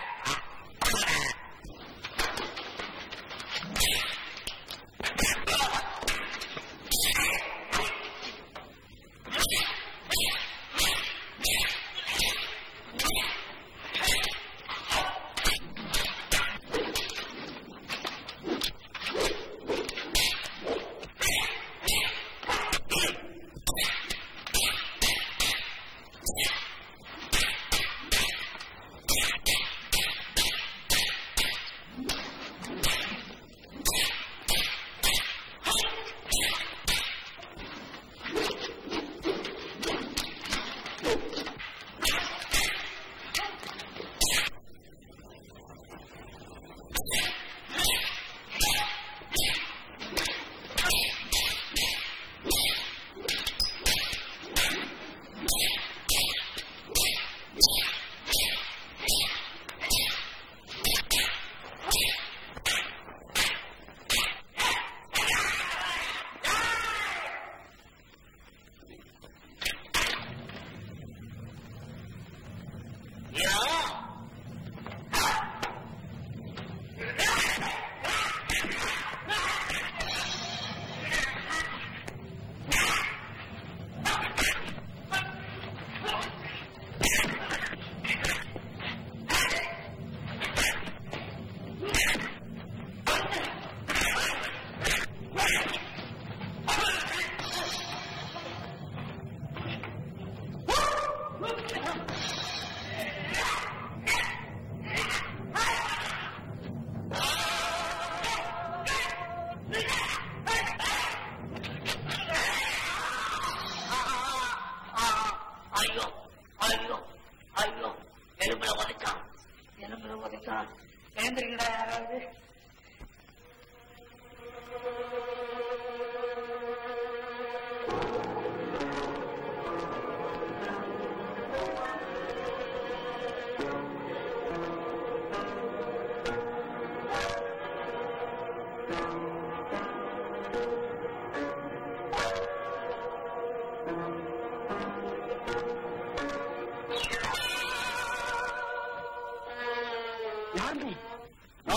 ஐயோ ஐயோ ஐயோ எலும்புல உதைச்சான் எலும்புல உதைச்சான் எழுந்திருக்கடா யாராவது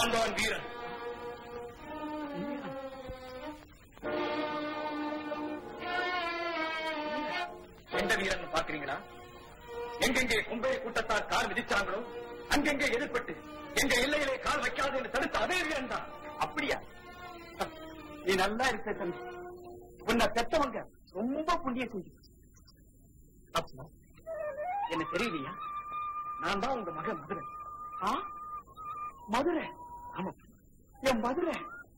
நான் தான் வீரன் எந்த வீரன் பாக்குறீங்களா எங்கெங்கே கும்பைய கூட்டத்தார் கால் மிதிச்சாங்களோ அங்கெங்கே எதிர்பட்டு எங்க எல்லையிலே கால் வைக்காது என்று தடுத்த அதே வீரன் தான் அப்படியா நீ நல்லா இருக்க தம்பி உன்னை பெத்தவங்க ரொம்ப புண்ணிய செஞ்சு அப்பா என்ன தெரியலையா நான் தான் உங்க மகன் மதுரை ஆ மதுரை ஆமா என் மதுரை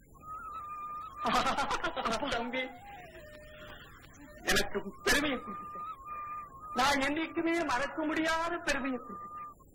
தம்பி எனக்கு பெருமையை கொடுத்துட்டேன் நான் என்னைக்குமே மறக்க முடியாத பெருமையை கொடுத்துட்டேன்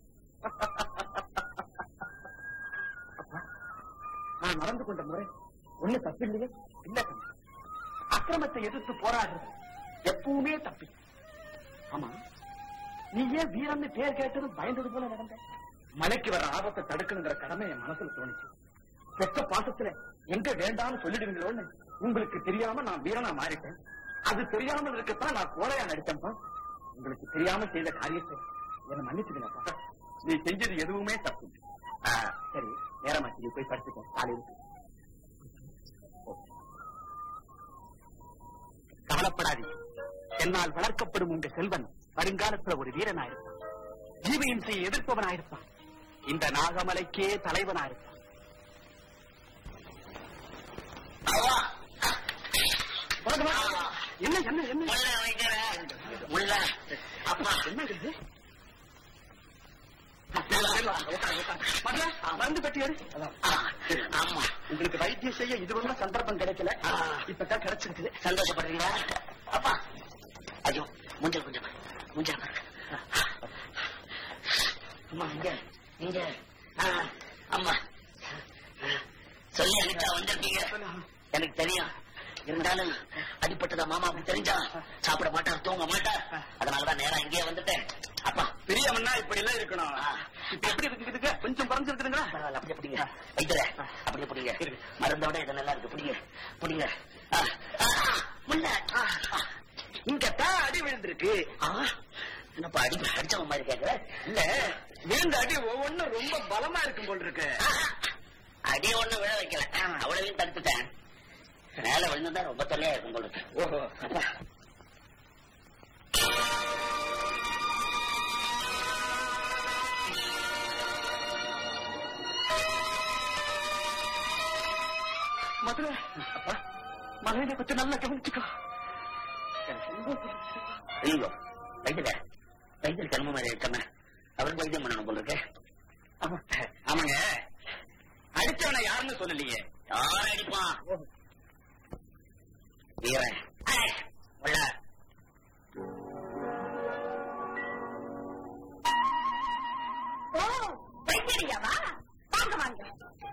அப்பா, நான் நடந்து கொண்ட முறை ஒண்ணு தப்பு இல்லையே இல்ல தம்பி அக்கிரமத்தை எதிர்த்து போராடுறது எப்பவுமே தப்பி ஆமா நீ ஏன் வீரன்னு பேர் கேட்டது பயந்தது போல நடந்த மலைக்கு வர ஆபத்தை தடுக்கணுங்கிற கடமை என் மனசுல தோணுச்சு பெற்ற பாசத்துல எங்க வேண்டாம்னு சொல்லிடுவீங்களோன்னு உங்களுக்கு தெரியாம நான் வீரனா மாறிட்டேன் அது தெரியாமல் இருக்கத்தான் நான் கோலையா நடிச்சேன்ப்பா உங்களுக்கு தெரியாம செய்த காரியத்தை என்ன மன்னிச்சுடுங்கப்பா நீ செஞ்சது எதுவுமே தப்பு ஆ, சரி நேரமாச்சு நீ போய் படுத்துக்க காலையில கவலைப்படாதீங்க என்னால் வளர்க்கப்படும் உங்க செல்வன் வருங்காலத்துல ஒரு வீரனாயிருப்பான் ஜீவஹிம்சையை எதிர்ப்பவனாயிருப்பான் இந்த நாகமலைக்கே தலைவனாயிருப்பான் வாங்க, வாங்க. என்ன என்ன என்ன உள்ள அப்பா என்ன இது மதுரை, மருந்து பெட்டி எடு. ஆமா உங்களுக்கு வைத்தியம் செய்ய இதுவரை சந்தர்ப்பம் கிடைக்கல இப்பதான் கிடைச்சிருக்குது சந்தோஷப்படுறீங்களா அப்பா ஐயோ முஞ்சல் கொஞ்சம் முஞ்சல் அம்மா இங்க இங்க ஆ, அம்மா சொல்லி அனுப்பிட்டா வந்திருக்கீங்க எனக்கு தெரியும் இருந்தாலும் அடிப்பட்டதா மாமாவுக்கு தெரிஞ்சா சாப்பிட மாட்டார் தூங்க மாட்டார் அதனாலதான் நேரா இங்கேயே வந்துட்டேன் அப்பா பிரியம்னா இப்படி எல்லாம் இருக்கணும் இப்ப எப்படி இருக்குதுங்க கொஞ்சம் குறைஞ்சிருக்குதுங்களா பரவாயில்ல அப்படியே பிடிங்க வைத்திர அப்படியே பிடிங்க மருந்தோட இது நல்லா இருக்கு பிடிங்க பிடிங்க ஆ, ஆ, ஆ, முள்ள ஆ, ஆ. இங்கத்தான் அடி விழுந்திருக்கு ஆ, என்னப்பா அடி அடிச்சவன் மாதிரி கேக்குற இல்ல விழுந்த அடி ஒவ்வொன்றும் ரொம்ப பலமா இருக்கும் போல் இருக்கு அடி ஒண்ணு விழ வைக்கல அவ்வளவையும் தடுத்துட்டேன் மேல விழுந்தா ரொம்ப தொல்லையா இருக்கும் போல இருக்கு ஓஹோ அப்பா. மதுரை அப்பா மலையில கொஞ்சம் நல்லா கவனிச்சுக்கோ எனக்கு ரொம்ப பிடிச்சிருக்கு. ஐயோ வைத்தியர் வைத்தியர் கண்ம மாதிரி இருக்காம அவருக்கு வைத்தியம் பண்ணணும் போல இருக்கு ஆமா. ஆமாங்க அடிச்சவனை யாருன்னு சொல்லலையே யார் அடிப்பான் வீரன் ஏய், உள்ள ஓ வைத்தியரியாவா வாங்க வாங்க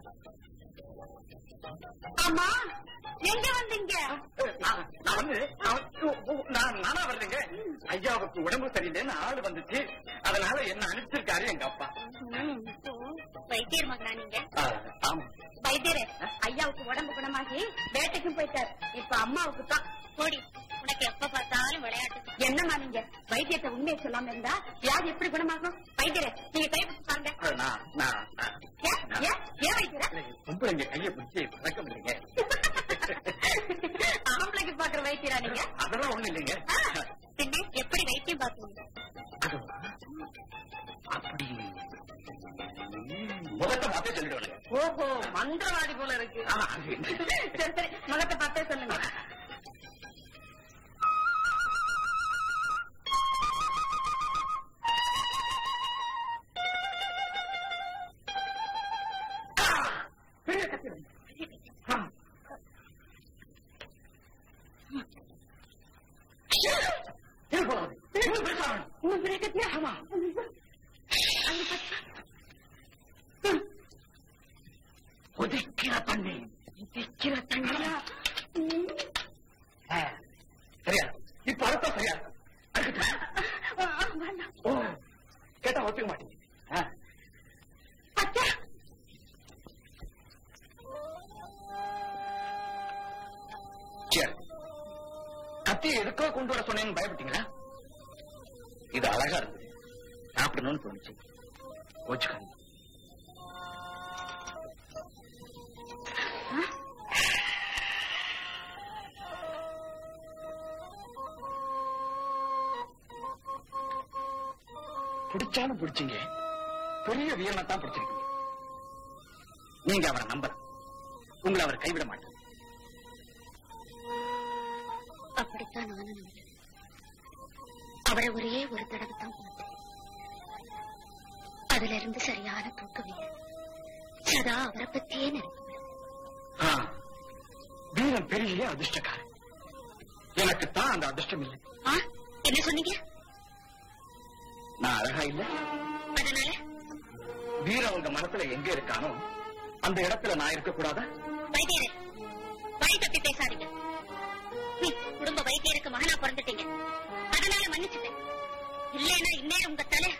ஆமா எங்க வந்தீங்க நான் நான் வந்து நான் ஓ, ஓ, நான் நானா வரலைங்க ஐயாவுக்கு உடம்பு சரியில்லைன்னு ஆள் வந்துச்சு அதனால என்ன அனுப்பிச்சிருக்காரு எங்க அப்பா ம், ஓ, வைத்தியர் மகனா நீங்க ஆ, ஆமா வைத்தியரே ஐயாவுக்கு உடம்பு குணமாகி வேட்டைக்கும் போயிட்டார் இப்ப அம்மாவுக்கு தான் போடி உனக்கு எப்ப பார்த்தாலும் விளையாட்டு என்னம்மா நீங்க வைத்தியத்தை உண்மையை சொல்லாம இருந்தா வியாதி எப்படி குணமாகும் வைத்தியரே நீங்க கைப்பிடிச்சு பாருங்க ஆ, நான் நான் நான் ஏன் ஏன் ஏன் வைத்தியரே பொம்பளைங்க கையை பிடிச்சி பழக்கம் இல்லைங்க ஆம்பளைக்கு பாக்குற வைத்தியரா நீங்க அதெல்லாம் ஒண்ணு இல்லைங்க ஆ, பின்ன எப்படி வைத்தியம் பாக்குறீங்க அது அப்படி முகத்தை பார்த்தே சொல்லிடுவாங்க ஓஹோ மந்திரவாதி போல இருக்கு ஆமா, அது என்ன? சரி சரி முகத்தை பார்த்தே சொல்லுங்க பெரிய கத்தி ஆ. இது போடாது. இது பேசாம. உங்க பெரிய கத்தியா ஆமா உதைக்கிற தண்ணி வைக்கிற தண்ணியா ஆ, சரியா இப்ப அர்த்தம் சரியா அதுக்கு வேண்டாம் ஓ கேட்டா ஒத்துக்க மாட்டீங்க ஆ, அச்சா சரி கத்தியை எதுக்கோ கொண்டு வர சொன்னேன்னு பயப்பட்டீங்களா இது அழகா இருந்தது சாப்பிடணும்னு தோணுச்சு வச்சுக்காங்க பிடிச்சாலும் பிடிச்சீங்க பெரிய வீரனை தான் பிடிச்சிருக்கீங்க நீங்க அவரை நம்பலாம் உங்களை அவர் கைவிட மாட்டார் அப்படித்தான் நானும் நம்பினேன். அவரை ஒரே ஒரு தடவை தான் பார்த்தேன் அதுல இருந்து சரியான தூக்கமே இல்லை. சதா அவரை பத்தியே நினைப்பு ஆ, வீரன் பெரிய அதிர்ஷ்டக்காரன் எனக்கு தான் அந்த அதிர்ஷ்டம் இல்லை ஆ என்ன சொன்னீங்க நான் அழகா இல்ல அதனால வீரன் உங்க மனசுல எங்க இருக்கானோ அந்த இடத்துல நான் இருக்க கூடாதா வைத்தியரே வழி தப்பி பேசாதீங்க ஹம், குடும்ப வைத்தியருக்கு மகனா பிறந்துட்டீங்க அதனால மன்னிச்சுட்டேன் இல்லைன்னா இந்நேரம் உங்க தலை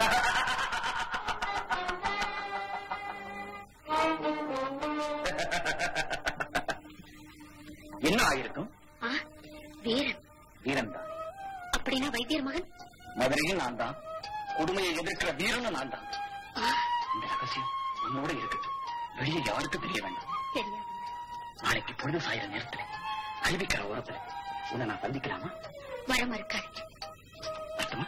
என்ன ஆயிருக்கும் ஆ வீரன் வீரன் தான் அப்படின்னா வைத்தியர் மகன் மதுரையும் நான் தான் கொடுமையை எதிர்க்கிற வீரனும் நான் தான் ஆ இந்த ரகசியம் உன்னோட இருக்கட்டும் வெளியே யாருக்கும் தெரிய வேண்டாம் தெரியாது நாளைக்கு பொழுது சாயிர நேரத்துல அறிவிக்கிற ஓரத்துல உன்னை நான் சந்திக்கலாமா வர மறுக்காதீங்க அர்த்தமா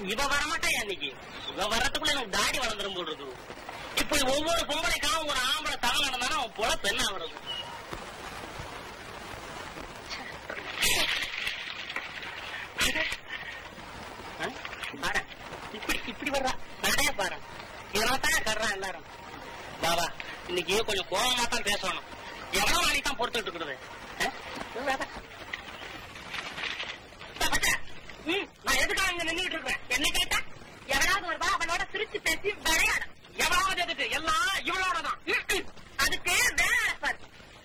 இவ வரமாட்டேன் இன்னைக்கு இவ வர்றதுக்குள்ள எனக்கு தாடி வளர்ந்துரும் போல் இருக்கு இப்படி ஒவ்வொரு பொம்பளைக்காவும் ஒரு ஆம்பளை தலை நடந்தாலும் அவன் போல பெண்ணா வருது ஆ? பாரு. இப்படி இப்படி வர்றா நடைய பாரு இதெல்லாம் தான் கர்றான் எல்லாரும் பாபா இன்னைக்கு கொஞ்சம் கோபமா தான் பேசணும் எவ்வளவு நாளைக்கு தான் பொறுத்துட்டு இருக்கிறது ஆ? வேதா. ம், நான் எதுக்காக இங்க நின்றுட்டு இருக்கேன் என்ன கேட்டா எவனாவது வருவா அவனோட சிரிச்சு பேசி விளையாட எவனாவது எதுக்கு எல்லாம் இவளோட தான் அதுக்கு வேலை நடப்பாரு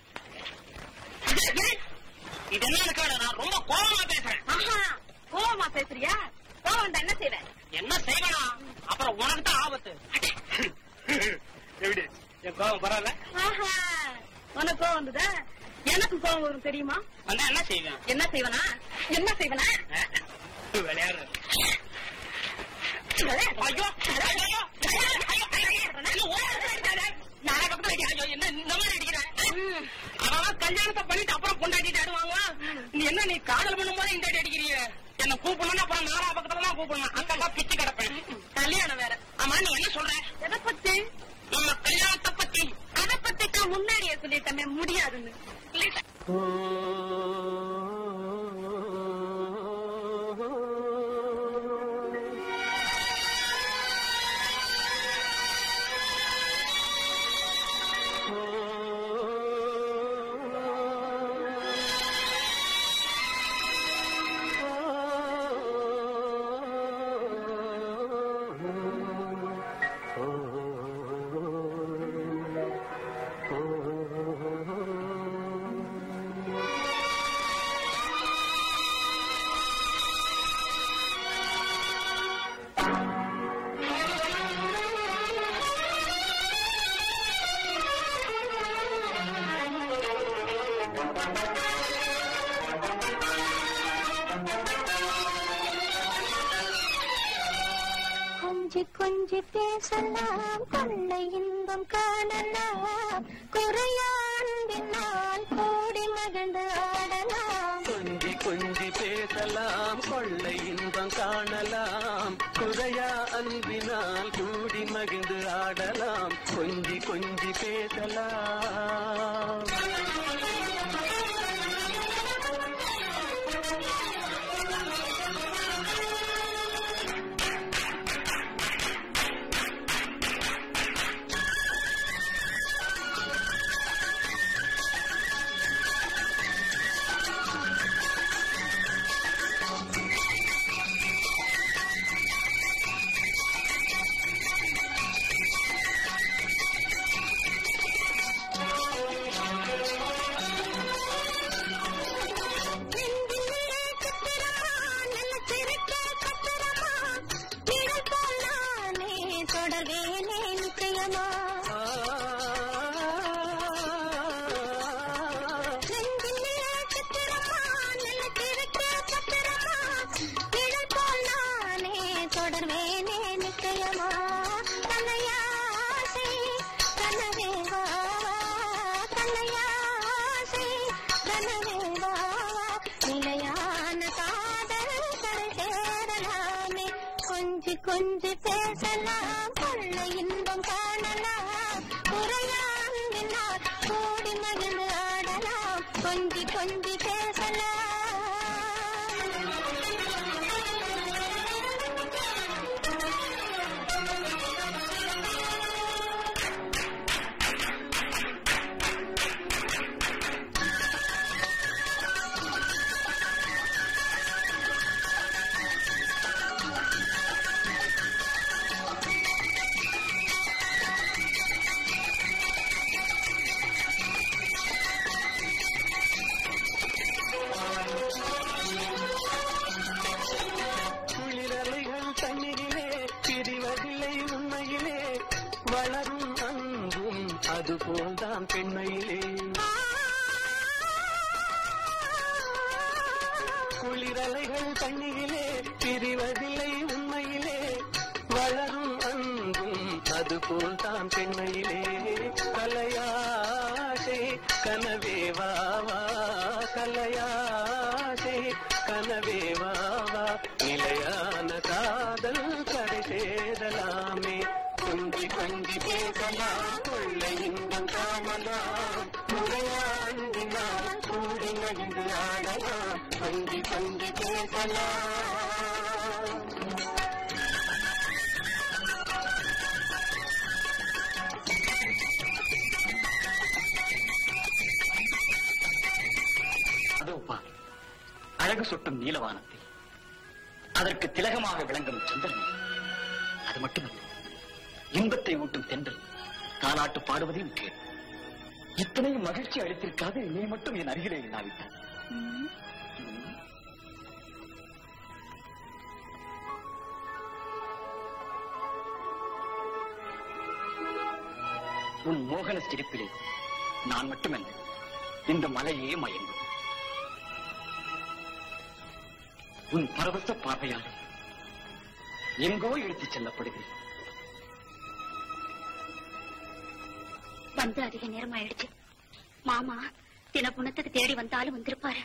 இது என்ன இருக்காது நான் ரொம்ப கோபமா பேசுறேன் கோபமா பேசுறியா கோபம் என்ன செய்வேன் என்ன செய்வனா அப்புறம் உனக்கு தான் ஆபத்து எப்படி என் கோபம் பரவாயில்ல உனக்கு கோவம் வந்ததா எனக்கு கோவம் வரும் தெரியுமா வந்தா என்ன செய்வேன் என்ன செய்வனா என்ன செய்வனா விளையாடுற விளையாடு. ஐயோ ஐயோ, ஐயோ, ஐயோ, ஐயோ, ஐயோ, ஐயோ, ஓடாத. நானே பக்கத்துல அடி, ஐயோ, என்ன இந்த மாதிரி அடிக்கிற? அவன் கல்யாணத்தை பண்ணிட்டு அப்புறம் பொண்டாட்டிட்டு ஆடுவாங்க நீ என்ன நீ காதல் பண்ணும்போது இந்த அடி அடிக்கிறீங்க என்ன கூப்பிடணும் அப்புறம் நாலா பக்கத்துல தான் கூப்பிடணும் அங்கங்க பிச்சு கிடப்பேன் கல்யாணம் வேற ஆமா நீ என்ன சொல்ற எதை பத்தி நம்ம கல்யாணத்தை பத்தி அதை பத்தி தான் முன்னாடியே சொல்லிட்டமே முடியாதுன்னு கொஞ்சி கொஞ்சி பேசலாம் கொள்ளை இன்பம் காணலாம் குறையா அன்பினால் கோடி மகிழ்ந்து ஆடலாம் கொஞ்சி கொஞ்சி பேசலாம் கொள்ளை இன்பம் காணலாம் குறையா அன்பினால் கூடி மகிழ்ந்து ஆடலாம் கொஞ்சி கொஞ்சி பேசலாம் நெஞ்சிலே சித்திரமா, நல்ல சிரிக்க பத்திரமா, நிழல் போல் நானே தொடர்வேனே நிச்சயமா நெஞ்சிலே சித்திரமா, நல்ல சிரிக்க பத்திரமா, நிழல் போல் நானே தொடர்வேனே நிச்சயமா கலையாசை கனவே வா கலையாசை கனவே வா நிலையான காதல் கரை சேரலாமே கொஞ்சி கொஞ்சி பேசலாம் கொள்ள இன்பம் காணலாம் குறையாங்கினால் கூடி மகிழ்ந்து ஆடலாம் கொஞ்சி கொஞ்சி பேசலாம் குளிரலைகள் தண்ணீரிலே பிரிவதில்லை உண்மையிலே வளரும் அன்பும் அதுபோல்தான் பெண்மையிலே குளிரலைகள் தண்ணீரிலே பிரிவதில்லை உண்மையிலே வளரும் அன்பும் அதுபோல்தான் பெண்மையிலே கலையாசை கனவே வாவா கலையாசை கனவே வாவா நிலையான காதல் காதல் கரை சேரலாமே கொஞ்சி கொஞ்சி பேசலாம் கொள்ளை இன்பம் காணலாம் முறையாண்டினால் கூடி மகிழ்ந்து ஆடலாம் கொஞ்சி கொஞ்சி பேசலாம் அதோ பார் அழகு சொட்டும் நீலவானத்தில் அதற்கு திலகமாக விளங்கும் சந்திரன் அது மட்டுமல்ல இன்பத்தை ஊட்டும் தென்றல் தாலாட்டு பாடுவதையும் கேள் இத்தனையும் மகிழ்ச்சி அளித்திருக்காது நீ மட்டும் என் அருகிலே இல்லாவிட்டார் உன் மோகன சிரிப்பிலே நான் மட்டுமல்ல இந்த மலையே மயங்கும் உன் பரவச பார்வையால் எங்கோ இழுத்துச் செல்லப்படுகிறேன் வந்து அதிக நேரம் ஆயிடுச்சு மாமா தினப்புணத்துக்கு தேடி வந்தாலும் வந்திருப்பாரு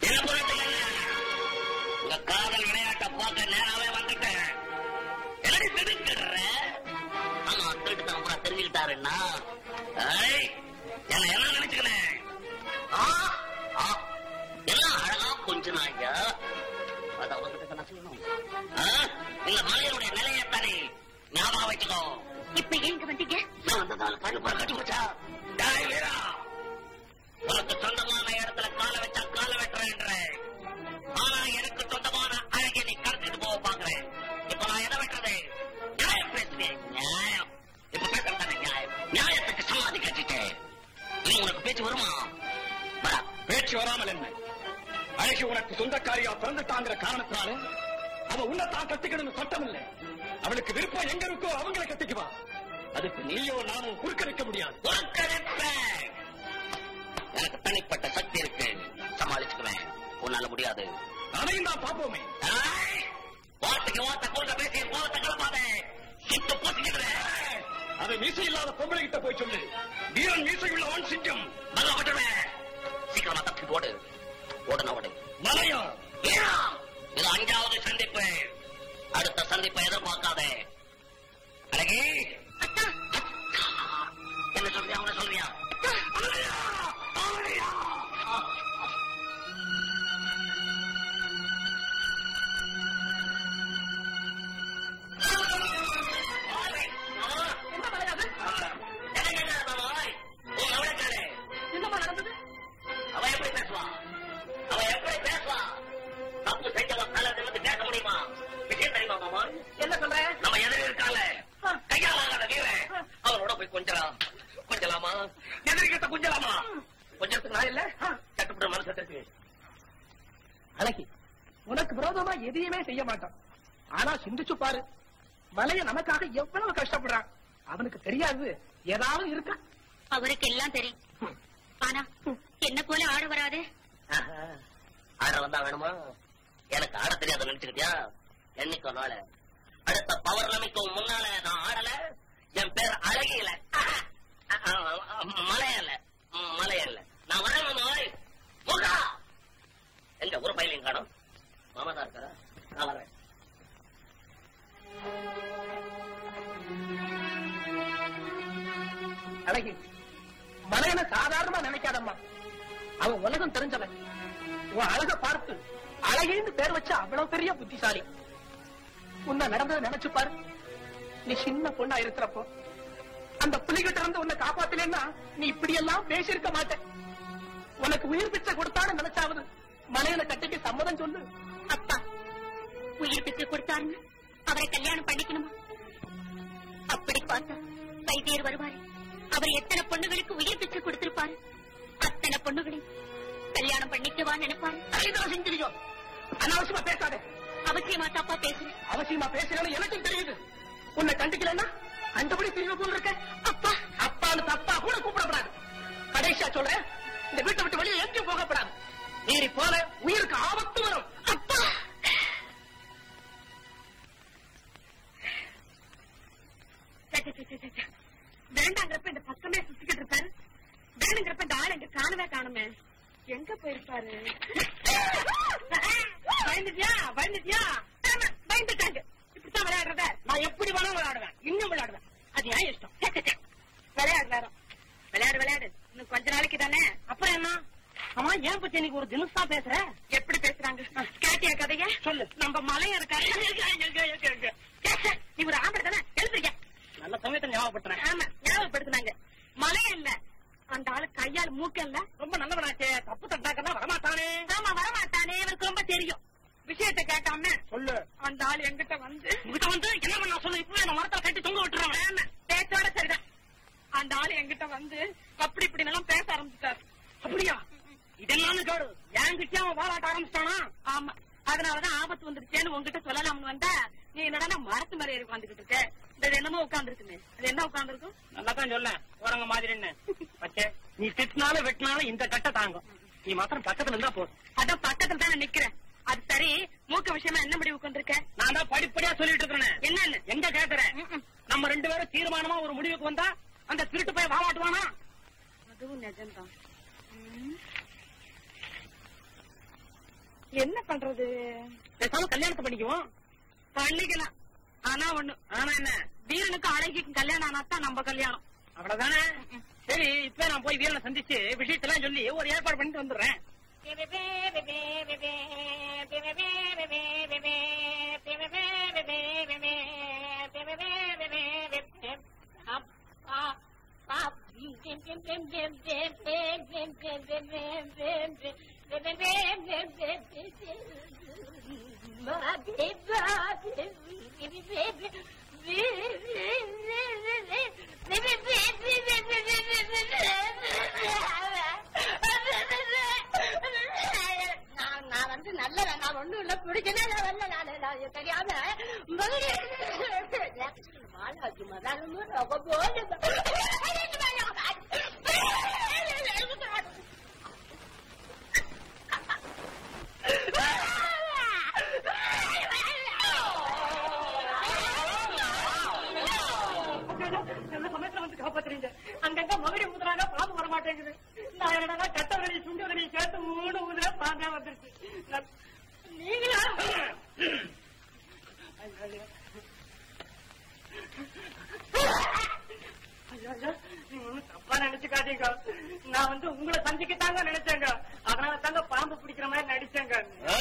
உங்க காதல் விளையாட்ட பார்க்க நேராவே வந்துட்டேன் என்னடி திடுக்கிடுற ஆமா திருட்டுத்தனம் பூரா தெரிஞ்சுக்கிட்டாருன்னா ஏய், என்ன என்ன நினைச்சுக்கிறேன் ஆ, ஆ, எல்லாம் அழகா கொஞ்ச நாயா அது அவங்ககிட்ட நான் சொல்லணும் ஆ, இந்த மலையினுடைய நிலையத்தானே ஞாபகம் வச்சுக்கோ இப்ப எங்க வந்தீங்க நான் வந்ததால கண்ணு பாரு கட்டி போச்சா டேய் வீரா உனக்கு சொந்தமான இடத்துல கால வச்சா கால வெட்டுறேன் ஆனா எனக்கு சொந்தமான அழகை நீ கடத்திட்டு போக பாக்குறேன் இப்ப நான் எதை வெட்டுறது நியாயம் பேசுறேன் நியாயம் இப்ப பேசுறது நியாயம் நியாயத்துக்கு சமாதி கட்டிட்டேன் இனி உனக்கு பேச்சு வருமா வரா. பேச்சு வராமல் என்ன அழகி உனக்கு சொந்தக்காரியா பிறந்துட்டாங்கிற காரணத்தினால அவ உன்னைத்தான் கட்டிக்கணும்னு சட்டம் இல்லை அவளுக்கு விருப்பம் எங்க இருக்கோ அவங்கள கட்டிக்குவா அதுக்கு நீயோ நானும் குறுக்கணிக்க முடியாது புறக்கணிப்பேன். எனக்கு தனிப்பட்ட சக்தி இருக்கு சமாளிச்சுக்குவேன் உன்னால முடியாது அதையும் தான் பாப்போமே ஏய், வார்த்தைக்கு வார்த்தை கொண்ட பேசி கோவத்தை கிளப்பாதே சுட்டு போட்டுக்கிறேன் அதை மீசை இல்லாத பொம்பளை கிட்ட போய் சொல்லு வீரன் மீசை உள்ளவன் சிங்கம் பகப்பட்டுவேன் சீக்கிரமா தப்பி ஓடு ஓடுன ஓடு மலையம் வீரா, இது அஞ்சாவது சந்திப்பு அடுத்த சந்திப்பை எதிர்பார்க்காதே அழகி அக்கா, என்ன சொல்றியா அவனை சொல்றியா அழகியா, அழகியா. என்னமா நடந்தது அவ எப்படி பேசுவா அவ எப்படி பேசுவா தப்பு செஞ்சவன் தலை நிமிர்ந்து பேச முடியுமா விஷயம் தெரியுமா மாமா என்ன சொல்ற நம்ம எதிரி இருக்கால கையால் ஆகாத வீரன் அவனோட போய் கொஞ்சலாம் கொஞ்சலாமா எதிரி கிட்ட கொஞ்சலாமா கொஞ்சத்துக்கு நான் இல்ல கட்டுப்பட்டு மனசு திருப்பி அழகி உனக்கு விரோதமா எதையுமே செய்ய மாட்டான் ஆனா சிந்திச்சு பாரு மலைய நமக்காக எவ்வளவு கஷ்டப்படுறான் அவனுக்கு தெரியாது ஏதாவது இருக்கா அவருக்கு எல்லாம் தெரியும் ஆனா என்ன போல ஆட வராது ஆட வந்தா வேணுமா எனக்கு ஆட தெரியாத நினைச்சுக்கிட்டியா என்னைக்கோ நாள அடுத்த பௌர்ணமிக்கும் முன்னால நான் ஆடல என் பேர் அழகியில மலையல்ல மலையல்ல நான் வரேன் மாமாய் முருகா எங்க ஒரு பையனையும் காணும் மாமா தான் இருக்காரா நான் வரேன் அழகி மலையனை சாதாரணமா நினைக்காதம்மா அவன் உலகம் தெரிஞ்சவன் உன் அழக பார்த்து அழகின்னு பேர் வச்ச அவ்வளவு பெரிய புத்திசாலி உன்னை நடந்ததை நினைச்சு பாரு நீ சின்ன பொண்ணா இருக்கிறப்போ அந்த புலிகிட்ட இருந்து உன்னை காப்பாத்தலன்னா நீ இப்படி எல்லாம் பேசியிருக்க மாட்ட உனக்கு உயிர் பிச்சை கொடுத்தான்னு நினைச்சாவது மலையில கட்டிக்கு சம்மதம் சொல்லு அப்பா உயிர் பிச்சை கொடுத்தாருன்னு அவரை கல்யாணம் பண்ணிக்கணுமா அப்படி பார்த்தா வைத்தியர் வருவாரு அவர் எத்தனை பொண்ணுகளுக்கு உயிர் பிச்சை கொடுத்திருப்பாரு அத்தனை பொண்ணுகளையும் கல்யாணம் பண்ணிக்கவா நினைப்பாரு கைதான் செஞ்சிருக்கோம் அனாவசியமா பேசாதே அவசியமா தப்பா பேசுறேன் அவசியமா பேசுறேன்னு எனக்கும் தெரியுது உன்னை கண்டிக்கலன்னா அந்தபடி திரும்ப போல் இருக்க அப்பா அப்பான்னு தப்பா கூட கூப்பிடப்படாது கடைசியா சொல்றேன் இந்த வீட்டை விட்டு வெளியே எங்கேயும் போகப்படாது நீ போல உயிருக்கு ஆபத்து வரும் அப்பா வேண்டாங்கிறப்ப இந்த பக்கமே சுத்திக்கிட்டு இருப்பாரு வேணுங்கிறப்ப இந்த ஆள் எங்க காணவே காணுமே எங்க போயிருப்பாரு பயந்துட்டியா பயந்துட்டியா ஆமா, பயந்துட்டாங்க இப்படித்தான் விளையாடுறத நான் எப்படி வேணாலும் விளையாடுவேன் இன்னும் விளையாடுவேன் அது ஏன் இஷ்டம் சே, சே, சே. விளையாடு வேற விளையாடு விளையாடு இன்னும் கொஞ்ச நாளைக்கு தானே அப்புறம் என்ன அம்மா ஏன் பத்தி இன்னைக்கு ஒரு தினசா பேசுற எப்படி பேசுறாங்க கேட்டியா கதைய சொல்லு நம்ம மலையா இருக்காரு நீ ஒரு ஆம்பளை தானே எழுந்திருக்க நல்ல சமயத்தை ஞாபகப்படுத்துறேன் ஆமா ஞாபகப்படுத்தினாங்க மலைய இல்ல அந்த ஆளு கையால் மூக்கல்ல ரொம்ப நல்லவனாச்சே தப்பு தட்டாக்கெல்லாம் வரமாட்டானே ஆமா வரமாட்டானே இவருக்கு ரொம்ப தெரியும் விஷயத்தை கேட்டாம சொல்லு அந்த ஆள் எங்கிட்ட வந்து உங்ககிட்ட வந்து என்ன பண்ண சொல்லு இப்பவே நான் மரத்தை கட்டி தொங்க விட்டுறேன் ஆமா, பேச்சோட சரிதான் அந்த ஆளு எங்கிட்ட வந்து அப்படி இப்படி எல்லாம் பேச ஆரம்பிச்சிட்டாரு அப்படியா இதெல்லாம் கேடு என்கிட்ட அவன் வாழாட்ட ஆரம்பிச்சிட்டானா ஆமா அதனாலதான் ஆபத்து வந்துருச்சேன்னு உங்ககிட்ட சொல்லலாம்னு வந்தா நீ என்னடா மரத்து மேல ஏறி உட்காந்துக்கிட்டு இருக்க இந்த இது என்னமோ உட்காந்துருக்குமே அது என்ன உட்காந்துருக்கும் நல்லா தான் சொல்ல போறங்க மாதிரின்னு பச்சே நீ திட்டினாலும் வெட்டினாலும் இந்த கட்டை தாங்கும் நீ மாத்திரம் பக்கத்துல இருந்தா போதும் அதான் பக்கத்துல தான் நிக்கிறேன் அது சரி மூக்க விஷயமா என்ன முடிவு உட்காந்துருக்க நான் தான் படிப்படியா சொல்லிட்டு இருக்கிறேன் என்னன்னு எங்க கேக்குறேன் ம்ம். நம்ம ரெண்டு பேரும் தீர்மானமா ஒரு முடிவுக்கு வந்தா அந்த திருட்டு போய் வாமாட்டுவானா அதுவும் நிஜம்தான் ம். என்ன பண்றது பேசாம கல்யாணத்தை பண்ணிக்குவோம் பண்ணிக்கலாம் ஆனா ஒண்ணு ஆனா என்ன வீரனுக்கு அழகிக்கும் கல்யாணம் ஆனாத்தான் நம்ம கல்யாணம் அவ்வளவுதானே சரி இப்ப நான் போய் வீரனை சந்திச்சு விஷயத்தெல்லாம் சொல்லி ஒரு ஏற்பாடு பண்ணிட்டு வந்துடுறேன் நான் நான் வந்து நல்ல நான் ஒண்ணும் இல்ல பிடிக்கவே நான் வரல நான் நான் தெரியாம மாலாஜி மதாலும் ரொம்ப போது நல்ல சமயத்துல வந்து காப்பாத்துறீங்க அங்கங்க மகுடி ஊதுறாங்க பாம்பு வர மாட்டேங்குது நான் என்னடா கட்டவரி சுண்டவரி சேர்த்து மூணு ஊதுல பாம்பே வந்துருச்சு நான்- நீங்களா ஐயோ. ஐயோ, ஐயோ, நீங்க ஒண்ணும் தப்பா நினைச்சுக்காதீங்க நான் வந்து உங்களை சந்திக்கத்தாங்க நினைச்சேங்க அதனால தாங்க பாம்பு பிடிக்கிற மாதிரி நடிச்சேங்க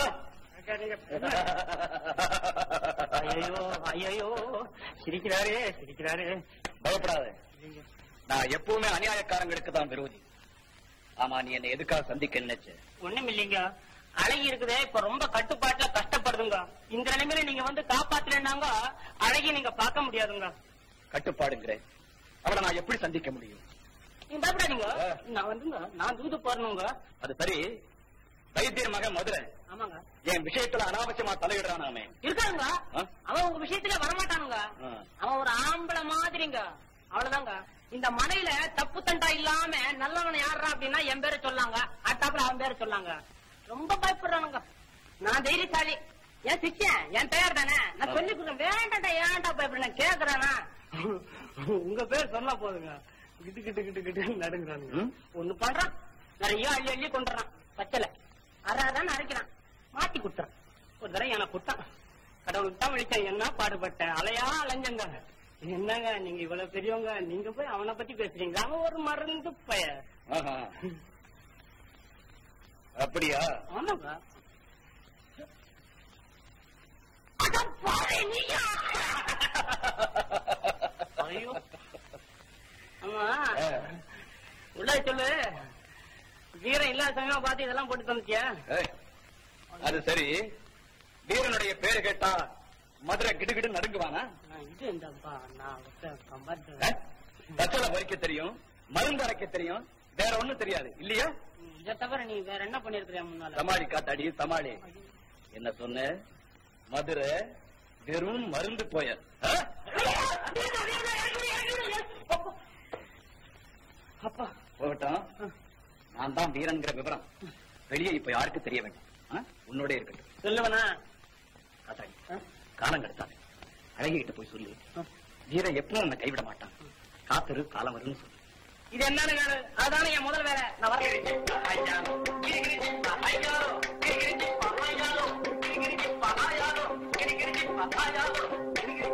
ஐயோ ஐயோ சிரிக்கிறாரே சிரிக்கிறாரே பயப்படாத நான் எப்பவுமே அநியாயக்காரங்களுக்கு தான் விரோதி ஆமா நீ என்ன எதுக்காக சந்திக்க நினைச்ச ஒண்ணும் இல்லைங்க அழகி இருக்குதே இப்ப ரொம்ப கட்டுப்பாட்டுல கஷ்டப்படுதுங்க இந்த நிலைமையில நீங்க வந்து காப்பாத்தலன்னாங்க அழகி நீங்க பார்க்க முடியாதுங்க கட்டுப்பாடுங்கிற அவளை நான் எப்படி சந்திக்க முடியும் நீங்க பயப்படாதீங்க நான் வந்துங்க நான் தூது போறணுங்க அது சரி வைத்தியர் மகன் மதுரை ஆமாங்க என் விஷயத்துல அனாவசியமா தலையிடுறான் அவன் இருக்காங்க ஆ? அவன் உங்க விஷயத்துல வரமாட்டானுங்க ஆ. அவன் ஒரு ஆம்பளை மாதிரிங்க அவ்வளவுதாங்க இந்த மலையில தப்பு தண்டா இல்லாம நல்லவனை யாரா அப்படின்னா என் பேரை சொல்லாங்க அட்டாப்புல அவன் பேரை சொல்லாங்க ரொம்ப பயப்படுறானுங்க நான் தைரியசாலி ஏன் சிச்சேன் என் பெயர் தானே நான் சொல்லி கொடுத்தேன் வேண்டாம்டா ஏன்டா பயப்படுறேன் கேக்குறானா உங்க பேர் சொன்னா போதுங்க கிட்டு கிட்டு கிட்டு கிட்டு நடுங்கிறானுங்க ம்? ஒண்ணு பண்றான் நிறைய அள்ளி அள்ளி கொண்டுறான் பச்சல அறாதான் அரைக்கிறான் மாட்டி குட்டுறான் ஒரு தடவை எனக்கு குட்டான் கடவுளுக்கு தான் விழிச்சேன் என்ன பாடுபட்டேன் அலையா அலைஞ்சங்க என்னங்க நீங்க இவ்வளவு பெரியவங்க நீங்க போய் அவனை பத்தி பேசுறீங்க அவன் ஒரு மருந்து பய ஆஹா. அப்படியா ஆமாங்க ஐயோ ஆமா ஆ. உள்ள சொல்லு வீரம் இல்லாத சமயமா பார்த்து இதெல்லாம் போட்டு தந்துச்சியா ஏய், அது சரி வீரனுடைய பேரு கேட்டா மதுரை கிடுகிடு நடுங்குவானா நான் இது இந்தப்பா நான் கம்பாட்டு ஏ? பச்சளை பறிக்க தெரியும் மருந்து அரைக்க தெரியும் வேற ஒண்ணும் தெரியாது இல்லையா இதை தவிர நீ வேற என்ன பண்ணிருக்கிறியா முன்னால சமாளி காத்தாடி சமாளி என்ன சொன்ன மதுரை வெறும் மருந்து போய ஆ? அப்பா போகட்டும் நான் தான் வீரன்கிற விவரம் வெளியே இப்ப யாருக்கு தெரிய வேண்டாம் ஆ? உன்னோட இருக்கட்டும் சொல்லுவனா காத்தாடி காலம் கடத்தாது அழகிட்ட போய் சொல்லு வீரன் எப்பவும் உன்னை கைவிட மாட்டான் காத்திரு காலம் வரும்னு சொல்லு இது என்னன்னு வேலை அதானே என் முதல் வேலை நான் வரேன் ஐயா ஐயா ஐயா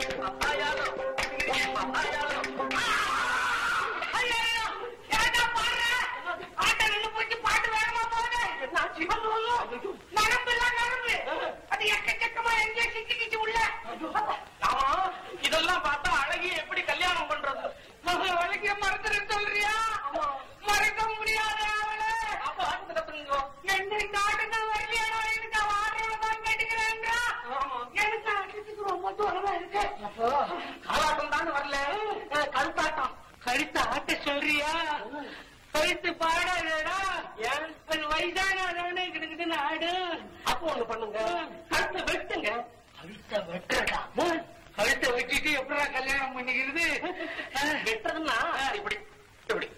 தூரமா இருக்கு அப்போ காலாட்டம் தான் வரல அஹ், கழுத்தாட்டம் கழுத்த ஆட்ட சொல்றியா கழுத்து பாடாதடா ஏன் அது வயசானவனே கிட்டக்கிட்டு ஆடு அப்போ ஒண்ணு பண்ணுங்க கழுத்தை வெட்டுங்க கழுத்தை வெட்டுறடா கழுத்தை வெட்டிட்டு எப்படா கல்யாணம் பண்ணிக்கிறது வெட்டுறதுன்னா இப்படி இப்படி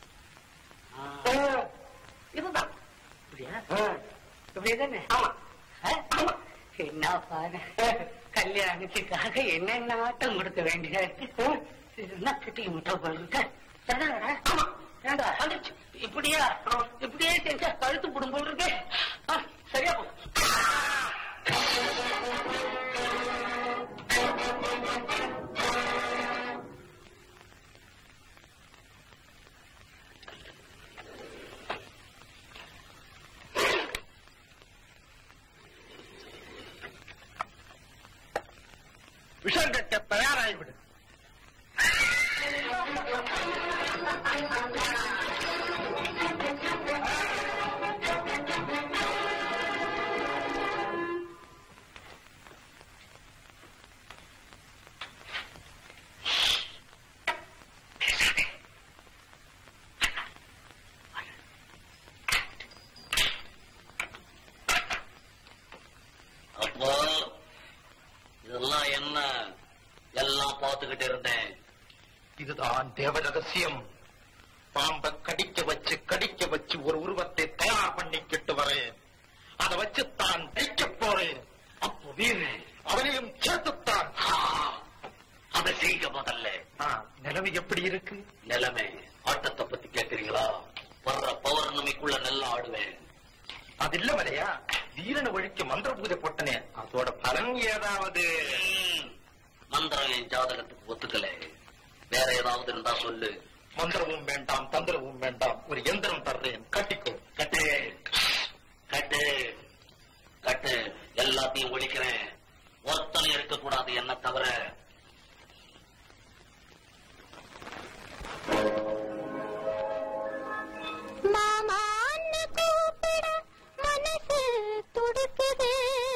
அஹ், இதுதான் இப்படியா இப்படிதானே ஆமா அஹ், ஆமா என்ன பாரு கல்யாணத்துக்காக என்னென்ன ஆட்டம் கொடுக்க வேண்டியதா இருக்கு அஹ், என்ன கிட்டி முட்டை போயிருக்க ஆமா ஏண்டா வந்துச்சு இப்படியா இப்படியே செஞ்சா கழுத்து புடும் போல் இருக்கு அஹ், சரியா போ விஷம் கட்ட தயாராகிவிடு அப்போ இதெல்லாம் என்ன எல்லாம் பார்த்துக்கிட்டு இருந்தேன் இதுதான் தேவ ரகசியம் பாம்பை கடிக்க வச்சு கடிக்க வச்சு ஒரு உருவத்தை தயார் பண்ணிக்கிட்டு வரேன் அதை வச்சு தான் தைக்க போறேன் அப்போ வீரன் அவனையும் சேர்த்துத்தான் ஆ, அதை செய்க முதல்ல ஆ, நிலைமை எப்படி இருக்கு நிலைமை ஆட்டத்தை பத்தி கேக்குறீங்களா வர்ற பௌர்ணமிக்குள்ள நல்லா ஆடுவேன் அது இல்ல மலையா வீரனை ஒழிக்க மந்திர பூஜை போட்டனே அதோட பலன் ஏதாவது ம், மந்திரம் என் ஜாதகத்துக்கு ஒத்துக்கல வேற ஏதாவது இருந்தா சொல்லு மந்திரமும் வேண்டாம் தந்திரமும் வேண்டாம் ஒரு எந்திரம் தர்றேன் கட்டிக்கோ கட்டு கட்டு கட்டு எல்லாத்தையும் ஒழிக்கிறேன் ஒருத்தனை இருக்கக்கூடாது என்ன தவிர மாமான்னு கூப்பிட மனசு துடிக்குது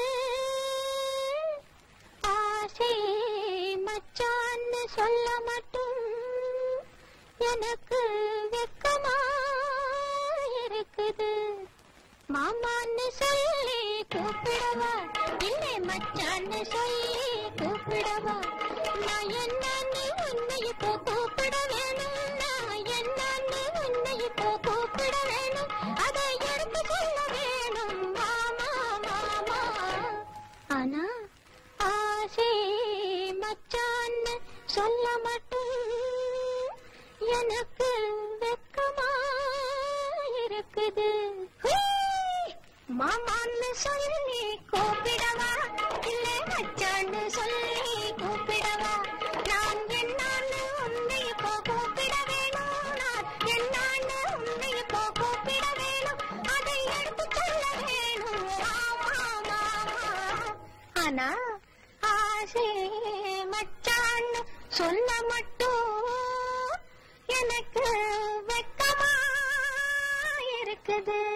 ஆசை மச்சான்னு சொல்ல மட்டும் எனக்கு வெக்கமா இருக்குது மாமான்னு சொல்லி கூப்பிடவா இல்லை மச்சான்னு சொல்லி கூப்பிடவா நான் என்னன்னு உன்னை இப்போ கூப்பிட வேணும் நான் என்னன்னு உன்னை இப்போ கூப்பிட வேணும் அதை எடுத்து சொல்ல வேணும் மாமா மாமா ஆனா ஆசை மச்சான்னு சொல்ல மட்டும் எனக்கு வெக்கமா இருக்குது ஹூய்! மாமான்னு சொல்லி கூப்பிடவா இல்லை மச்சான்னு சொல்லி கூப்பிடவா நான் என்னான்னு உன்னை இப்போ கூப்பிட வேணும் நான் என்னான்னு உன்னை இப்போ கூப்பிட வேணும் அதை எடுத்து சொல்ல வேணும் மாமா மாமா ஆனா ஆசை மச்சான்னு சொல்ல மட்டும் எனக்கு வெக்கமா இருக்குது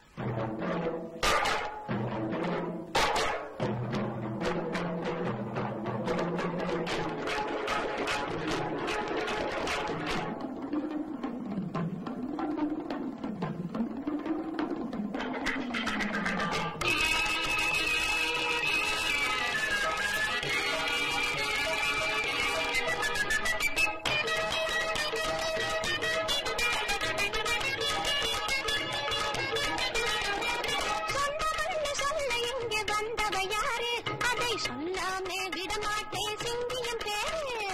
சொன்னவன்னு சொல்ல இங்கே வந்தவ யாரு அதை சொல்லாமே விடமாட்டேன் சிங்கியம் பேரு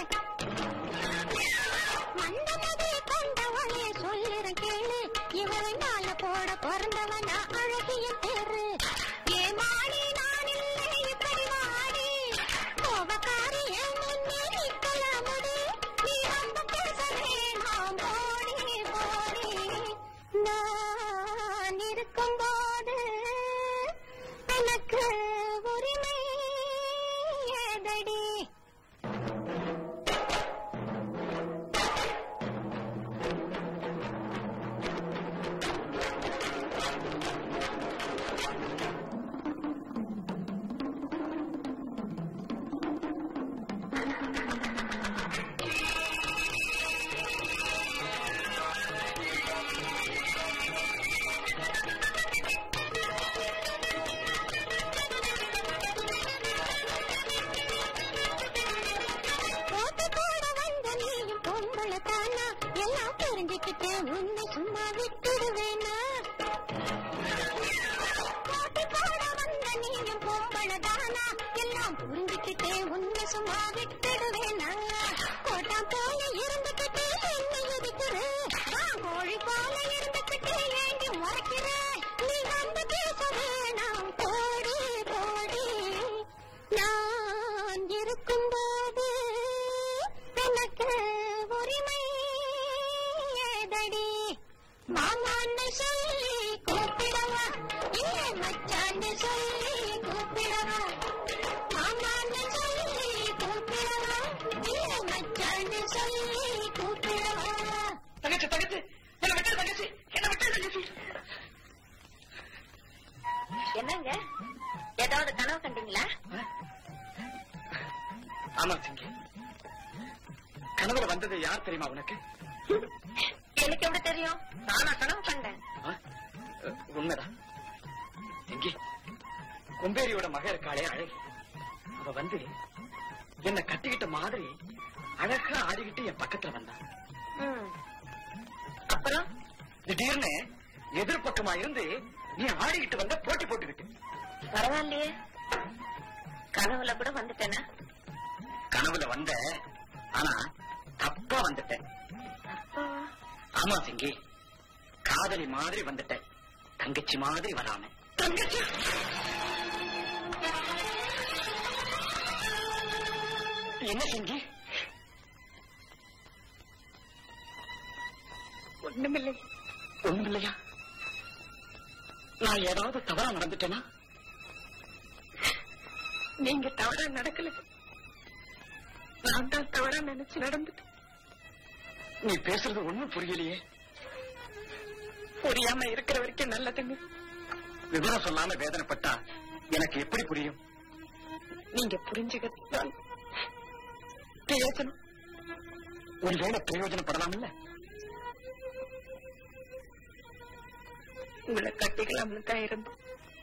மன்னமதை கொண்டவளே சொல்லுற கேளு இவளை நாள போட பிறந்தவனா அழகிய பேரு ஏமாடி நான் இல்லை இப்படி வாடி கோபக்காரி என் முன்னே நிக்கலாமுடி நீ ரொம்ப பேச வேணாம் போடி போடி நான் இருக்கும்போது எனக்கு உரிமை ஏதடி என்னங்க ஏதாவது கனவு கண்டீங்களா ஆமா சிங்கி கனவுல வந்தது யார் தெரியுமா உனக்கு எனக்கு எப்படி தெரியும் நானா கனவு கண்டேன் ஆ? அஹ், உண்மைதான் சிங்கி கொம்பேரியோட மக இருக்காளே அழகி அவ வந்து என்ன கட்டிக்கிட்ட மாதிரி அழகா ஆடிக்கிட்டு என் பக்கத்துல வந்தா ம். அப்புறம் திடீர்னு எதிர்பக்கமா இருந்து நீ ஆடிக்கிட்டு வந்த போட்டி போட்டுக்கிட்டு பரவாயில்லையே கனவுல கூட வந்துட்டேனா கனவுல வந்த ஆனா தப்பா வந்துட்டேன் அப்போ ஆமா சிங்கி காதலி மாதிரி வந்துட்டேன் தங்கச்சி மாதிரி வராம தங்கச்சி என்ன சிங்கி ஒண்ணுமில்லை ஒண்ணும் இல்லையா நான் ஏதாவது தவறா நடந்துட்டேனா நீங்க தவறா நடக்கல நான் தான் தவறா நினைச்சு நடந்துட்டேன் நீ பேசுறது ஒண்ணும் புரியலையே புரியாம இருக்கிற வரைக்கும் நல்லதுங்க விவரம் சொல்லாம வேதனைப்பட்டா எனக்கு எப்படி புரியும் நீங்க புரிஞ்சுக்கிறதுதான் பிரயோஜனம் ஒருவேளை பிரயோஜனப்படலாம் இல்ல உங்களை கட்டிக்கலாம்னு தான் இருந்தோம்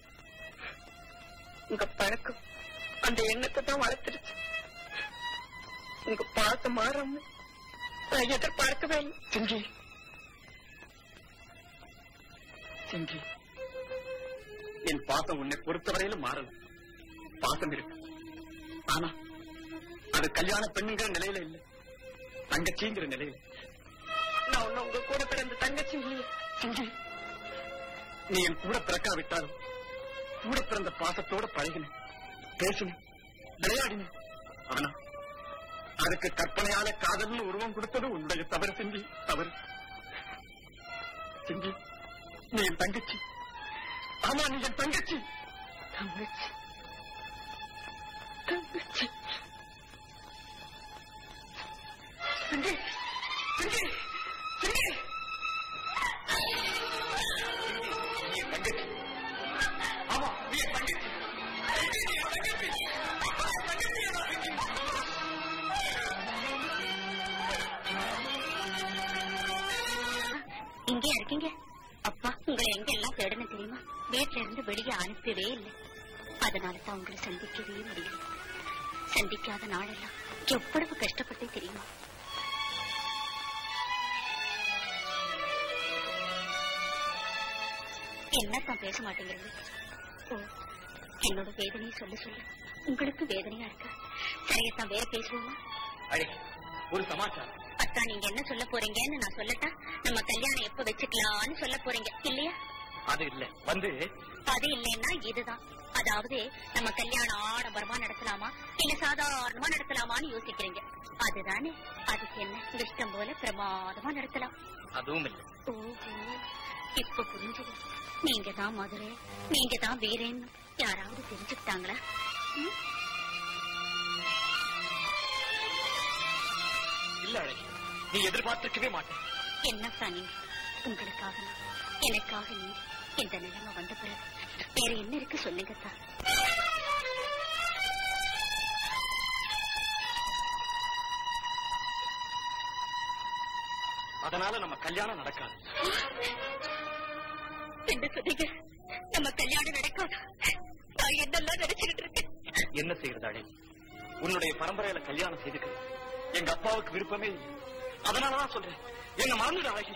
உங்க பழக்கம் அந்த எண்ணத்தை தான் வளர்த்துருச்சு உங்க பாசம் மாறாம நான் எதிர்பார்க்கவே இல்லை சிங்கி சிங்கி என் பாசம் உன்னை பொறுத்தவரையிலும் மாறல பாசம் இருக்கு ஆனா அது கல்யாண பெண்ணுங்கிற நிலையில இல்ல தங்கச்சிங்கிற நிலையில நான் ஒண்ணு உங்க கூட பிறந்த தங்கச்சி இல்லையே சிங்கி நீ என் கூட பிறக்காவிட்டாலும் கூட பிறந்த பாசத்தோட பழகின பேசின விளையாடின ஆனா அதுக்கு கற்பனையால காதல்னு உருவம் கொடுத்தது உன்னுடைய தவறு சிங்கி தவறு சிங்கி நீ என் தங்கச்சி ஆமா நீ என் தங்கச்சி தங்கச்சி தங்கச்சி சிங்கி சிங்கி சிங்கி நீ என் தங்கச்சி ஆமா நீ என் தங்கச்சி சிங்கி, நீ என் தங்கச்சி. தங்கச்சி, என் தங்கச்சி. இங்கே இருக்கீங்க அப்பா உங்களை எங்க எல்லாம் தேடணும் தெரியுமா வீட்ல இருந்து வெளியே அனுப்பவே இல்லை அதனால தான் உங்களை சந்திக்கவே முடியல சந்திக்காத நாளெல்லாம் எவ்வளவு கஷ்டப்பட்டே தெரியுமா என்னத்தான் பேச மாட்டேங்கிறது ஓ என்னோட வேதனையை சொல்ல சொல்ல உங்களுக்கு வேதனையா இருக்கா சரியத்தான் வேற பேசுவோமா அழகி ஒரு சமாச்சாரம் அத்தா நீங்க என்ன சொல்ல போறீங்கன்னு நான் சொல்லட்டா நம்ம கல்யாணம் எப்ப வச்சுக்கலாம்னு சொல்ல போறீங்க இல்லையா அது இல்ல வந்து அது இல்லைன்னா இதுதான் அதாவது நம்ம கல்யாணம் ஆடம்பரமா நடத்தலாமா இல்ல சாதாரணமா நடத்தலாமான்னு யோசிக்கிறீங்க அதுதானே அதுக்கு என்ன இஷ்டம் போல பிரமாதமா நடத்தலாம் அதுவும் இல்ல ஓஹோ இப்ப புரிஞ்சது நீங்க தான் மதுரை நீங்க தான் வீரேன்னு யாராவது தெரிஞ்சுக்கிட்டாங்களா ம்? இல்ல அழகி நீ எதிர்பார்த்திருக்கவே மாட்டேன் என்னப்பா நீங்க உங்களுக்காக நான், எனக்காக நீங்க இந்த நிலைமை வந்த பிறகு வேற என்ன இருக்கு சொல்லுங்கத்தா அதனால நம்ம கல்யாணம் நடக்காது என்ன சொன்னீங்க நம்ம கல்யாணம் நடக்காதா நான் என்னெல்லாம் நினைச்சுக்கிட்டு இருக்கேன் என்ன செய்யறது அழகி உன்னுடைய பரம்பரையில கல்யாணம் செய்துக்க எங்க அப்பாவுக்கு விருப்பமே இல்லை அதனாலதான் சொல்றேன் என்ன மறந்துடு அழகி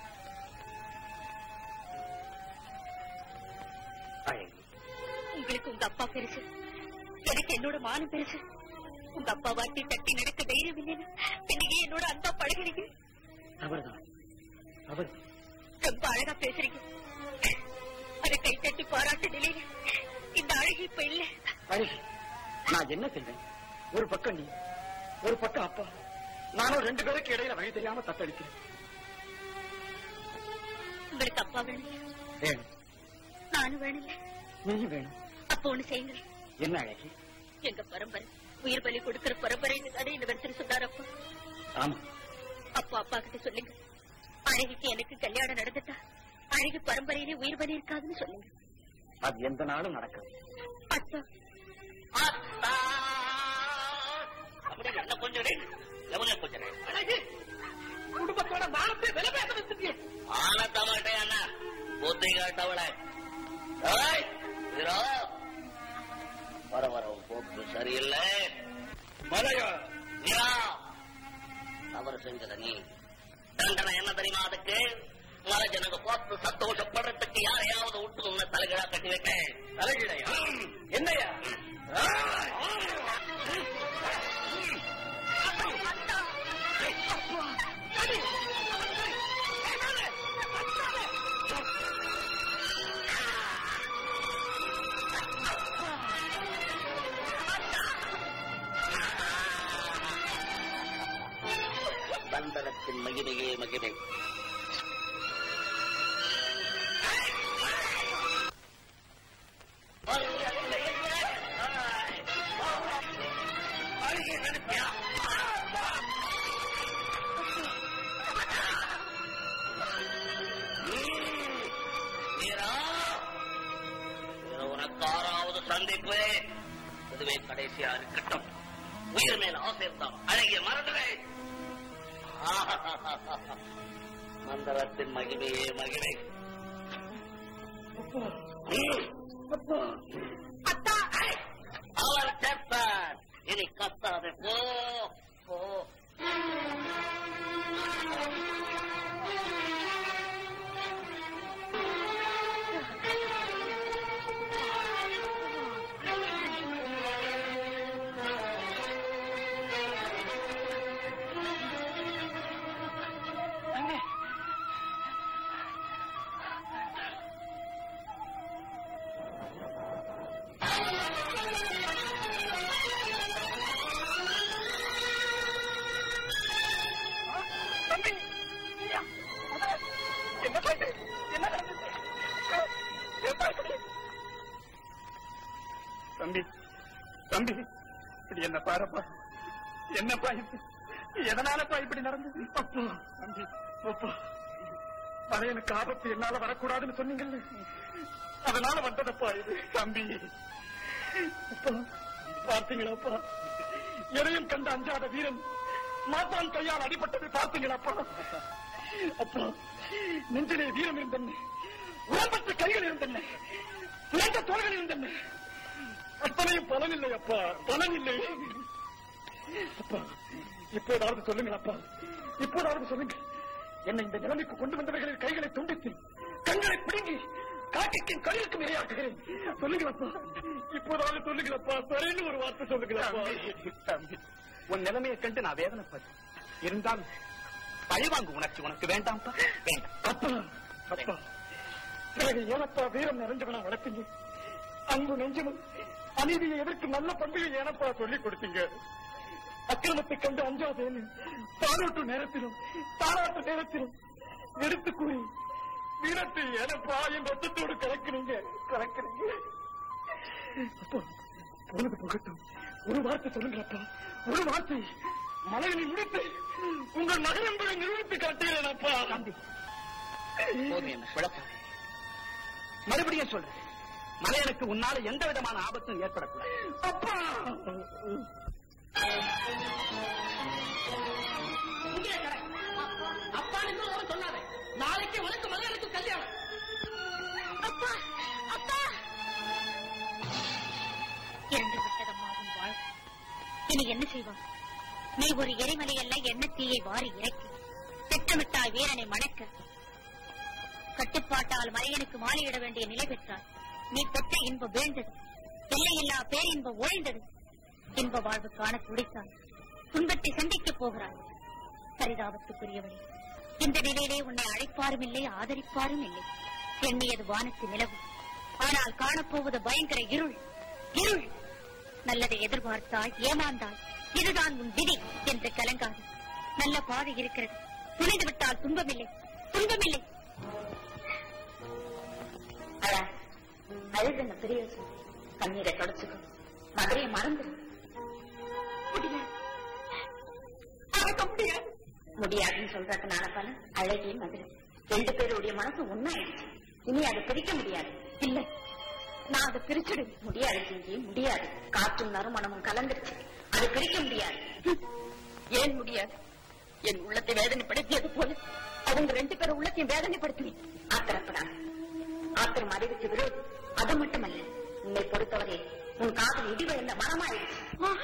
அழகி உங்களுக்கு உங்க அப்பா பெருசு எனக்கு என்னோட மானம் பெருசு உங்க அப்பா வாட்டி தட்டி நடக்க தைரியம் இல்லைன்னு இன்னைக்கு என்னோட அன்பா பழகிறீங்க அவர்தான் அவர் ரொம்ப அழகா பேசுறீங்க அதை கை தட்டி பாராட்டு நிலையில இந்த அழகு இப்ப இல்ல அழகி நான் என்ன செய்வேன் ஒரு பக்கம் நீ ஒரு பக்கம் அப்பா நானும் ரெண்டு பேருக்கு இடையில வழி தெரியாம தத்தளிக்கிறேன் உங்களுக்கு அப்பா வேணும் வேணும் நானும் வேணும் நீயும் வேணும் அப்ப ஒண்ணு செய்யுங்க என்ன அழகி எங்க பரம்பரை உயிர் பலி கொடுக்கிற பரம்பரைன்னு தானே இந்த வருஷம் சொன்னார் அப்பா ஆமா அப்பா அப்பா கிட்ட சொல்லுங்க அழகிக்கு எனக்கு கல்யாணம் நடந்துட்டா அழகு பரம்பரையிலே உயிர் பலி இருக்காதுன்னு சொல்லுங்க அது எந்த நாளும் நடக்காது அத்தா அத்தா. அப்படி என்ன கொஞ்சம் ரேட் எவ்வளவு கொஞ்சம் ரேட் குடும்பத்தோட மானத்தை விலை பேச வச்சுட்டியே ஆனத்த மாட்டேன் அண்ணா புத்தி கேட்டவளை ஏய், இதோ. வர வர உன் போக்கு சரியில்லை மலையா நீரா தவறு செஞ்சத நீ தண்டனை என்ன தெரியுமா அதுக்கு மலை ஜனங்க பார்த்து சந்தோஷப்படுறதுக்கு யாரையாவது விட்டு உன்னை தலைகீழா கட்டி வைக்க தலைகீழையா என்னையா தந்தனத்தின் மகிமையே மகிமை வீரா, இது உனக்கு ஆறாவது சந்திப்பு இதுவே கடைசியா இருக்கட்டும் உயிர் மேல ஆசை இருந்தால் அழகிய மறந்துவே மந்திரத்தின் மகிமையே மகிமை அவர் கேட்பார் இனி கத்தாது போ போ என்ன பாட்டு என்ன நடந்துச்சு ஏப்பா இப்படி? தம்பி தம்பி இப்படி என்ன பாருப்பா என்னப்பா இது எதனாலப்பா இப்படி நடந்தது அப்பா தம்பி அப்பா எனக்கு ஆபத்து என்னால வரக்கூடாதுன்னு சொன்னீங்கல்ல அதனால வந்ததப்பா இது தம்பி அப்பா பார்த்தீங்களாப்பா எதையும் கண்டு அஞ்சாத வீரன் மாத்தான் கையால் அடிபட்டதை பார்த்தீங்களாப்பா அப்பா நெஞ்சிலே வீரம் இருந்தன உடம்பற்ற கைகள் இருந்தன பிறந்த தோள்கள் இருந்தன அத்தனையும் பலனில்லை அப்பா பலனில்லை அப்பா இப்போதாவது சொல்லுங்கள் அப்பா இப்போதாவது சொல்லுங்கள் என்னை இந்த நிலைமைக்கு கொண்டு வந்தவர்களின் கைகளை துண்டித்து கண்களை பிடுங்கி காக்கைக்கும் கல்லுக்கும் இரையாக்குகிறேன் சொல்லுங்களப்பா இப்போதாவது சொல்லுங்களப்பா சரின்னு ஒரு வார்த்தை சொல்லுங்களப்பா தம்பி உன் நிலைமையை கண்டு நான் வேதனைப்பட்டேன் இருந்தாலும் பழிவாங்கு உணர்ச்சி உனக்கு வேண்டாம்ப்பா வேண்டாம் அப்பா அப்பா பிறகு ஏனப்பா வீரம் நிறைஞ்சவனா வளர்த்தீங்க அன்பு நெஞ்சமும் அநீதியை எதிர்க்கும் நல்ல பண்பையும் ஏனப்பா சொல்லிக் கொடுத்தீங்க அக்கிரமத்தை கண்டு அஞ்சாதேன்னு பாராட்டு நேரத்திலும் தாராட்டு நேரத்திலும் எடுத்து கூறி வீரத்தை ஏனப்பா என் ரத்தத்தோடு கலக்குறீங்க கலக்குறீங்க அப்பா பொழுது போகட்டும் ஒரு வார்த்தை சொல்லுங்களப்பா ஒரு வார்த்தை மலையை முடித்து உங்கள் மகன் என்பதை நிரூபித்து காட்டுகிறேனப்பா தம்பி போதும் என்ன குழப்பம் மறுபடியும் சொல்றேன் மலையனுக்கு உன்னால எந்த விதமான ஆபத்தும் ஏற்படக்கூடாது அப்பா அப்பான்னு அவன் சொன்னாரு நாளைக்கு உனக்கு மலையாளுக்கு கல்யாணம் அப்பா அப்பா இறந்து விட்டதம்மாவும் வாழ் இனி என்ன செய்வான் நீ ஒரு எரிமலை அல்ல எண்ணத்தீயை வாரி இறக்கி திட்டமிட்டாய் வீரனை மணக்க கட்டுப்பாட்டால் மலையனுக்கு மாலையிட வேண்டிய நிலை பெற்றார் நீ பெற்ற இன்பம் வீழ்ந்தது எல்லையில்லா பேரின்பம் ஒழிந்தது இன்ப வாழ்வு காண துடித்தார் துன்பத்தை சந்திக்கப் போகிறார் பரிதாபத்துக்குரியவரே இந்த நிலையிலே உன்னை அழைப்பாரும் இல்லை ஆதரிப்பாரும் இல்லை எண்ணியது வானத்து நிலவு ஆனால் காணப்போவது பயங்கர இருள் இருள் நல்லதை எதிர்பார்த்தாய் ஏமாந்தாய் இதுதான் உன் விதி என்று கலங்காது நல்ல பாதை இருக்கிறது துணிந்து விட்டால் துன்பமில்லை துன்பமில்லை அழுதுங்க பெரிய கண்ணீரை தொடச்சுக்கோ மதுரையை மறந்து முடியாதுன்னு சொல்றதுனால பல அழகிய மதுரை ரெண்டு பேருடைய மனசு ஒன்னாயிடுச்சு இனி அதை பிரிக்க முடியாது இல்ல அதை பிரிச்சுடு முடியாது சிங்கி முடியாது காற்றும் நறுமணமும் கலந்துருச்சு அதை பிரிக்க முடியாது ஹம். ஏன் முடியாது என் உள்ளத்தை வேதனைப்படுத்தியது போல அவங்க ரெண்டு பேரும் உள்ளத்தையும் வேதனைப்படுத்துவேன் ஆத்திரப்படாது ஆத்திரம் அறிவித்து விடு அது மட்டுமல்ல உன்னை பொறுத்தவரை உன் காதல் இடி விழுந்த மரமாயிடுச்சு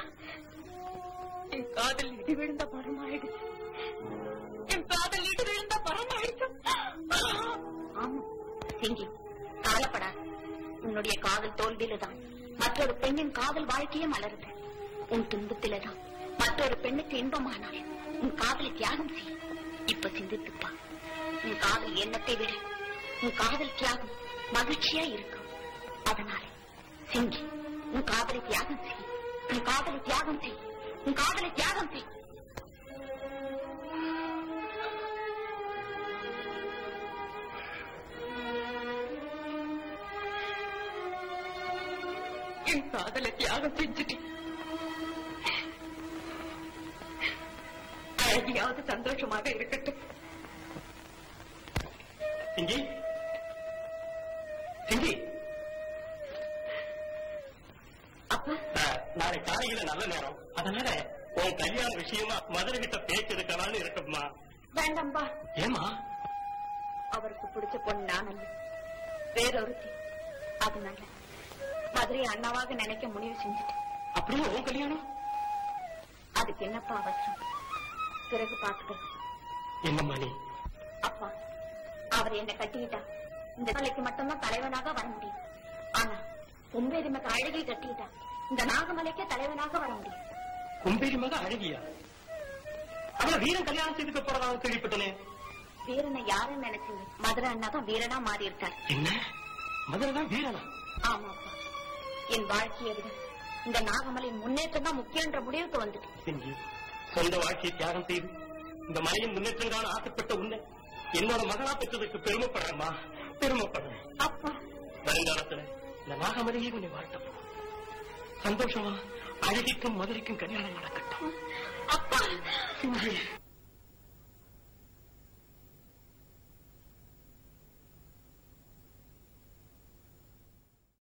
என் காதல் இடி விழுந்த மரமாயிடுச்சு என் காதல் இடி விழுந்த மரமாயிடுச்சு ஆமா சிங்கி கவலைப்படாது உன்னுடைய காதல் தோல்வியில்தான் மற்றொரு பெண்ணின் காதல் வாழ்க்கையே மலருது உன் துன்பத்தில்தான் மற்றொரு பெண்ணுக்கு இன்பமானால் உன் காதலை தியாகம் செய் இப்ப சிந்தித்துப்பா உன் காதல் எண்ணத்தை விட உன் காதல் தியாகம் மகிழ்ச்சியா இருக்கும் அதனால சிங்கி உன் காதலை தியாகம் செய் உன் காதலை தியாகம் செய் உன் காதலை தியாகம் செய் என் காதலை தியாகம் செஞ்சுட்டேன் அழகியாவது சந்தோஷமாக இருக்கட்டும் சிங்கி சிங்கி அப்பா ஆ, நாளை காலையில நல்ல நேரம் அதனால உன் கல்யாண விஷயமா மதுரை கிட்ட பேச்சு இருக்கலாம்னு இருக்குமா வேண்டாம்பா ஏமா அவருக்கு பிடிச்ச பொண்ணு நான் அல்ல வேறொருத்தி அதனால மதுரை அண்ணாவாக நினைக்க முடிவு செஞ்சுட்டேன் அப்படியே உன் கல்யாணம் அதுக்கு என்னப்பா அவசரம் பிறகு பார்த்துக்கலாம் என்னம்மா நீ அப்பா அவர் என்ன கட்டிக்கிட்டா இந்த தலைக்கு மட்டும்தான் தலைவனாக வர முடியும் ஆனா கும்பேரி மக அழகை கட்டிக்கிட்டா இந்த நாகமலைக்கே தலைவனாக வர முடியும் கும்பேரி மக அழகியா அவள வீரன் கல்யாணம் செய்துக்க போறதாக கேள்விப்பட்டனே வீரனை யாருன்னு நினைச்சீங்க மதுரை அண்ணா தான் வீரனா மாறி இருக்கார் என்ன மதுரை தான் வீரனா ஆமாப்பா என் வாழ்க்கையை விட இந்த நாகமலையின் முன்னேற்றம் தான் முக்கியன்ற முடிவுக்கு வந்துட்டேன் செஞ்சு சொந்த வாழ்க்கையை தியாகம் செய்து இந்த மலையின் முன்னேற்றம் காண ஆசைப்பட்ட உன்னை என்னோட மகனா பெற்றதுக்கு பெருமைப்படுறேம்மா பெருமைப்படுறேன் அப்பா வருங்காலத்துல இந்த நாகமலையே உன்னை வாழ்த்த போகும் சந்தோஷமா அழகிக்கும் மதுரைக்கும் கல்யாணம் நடக்கட்டும் அப்பா சிங்கி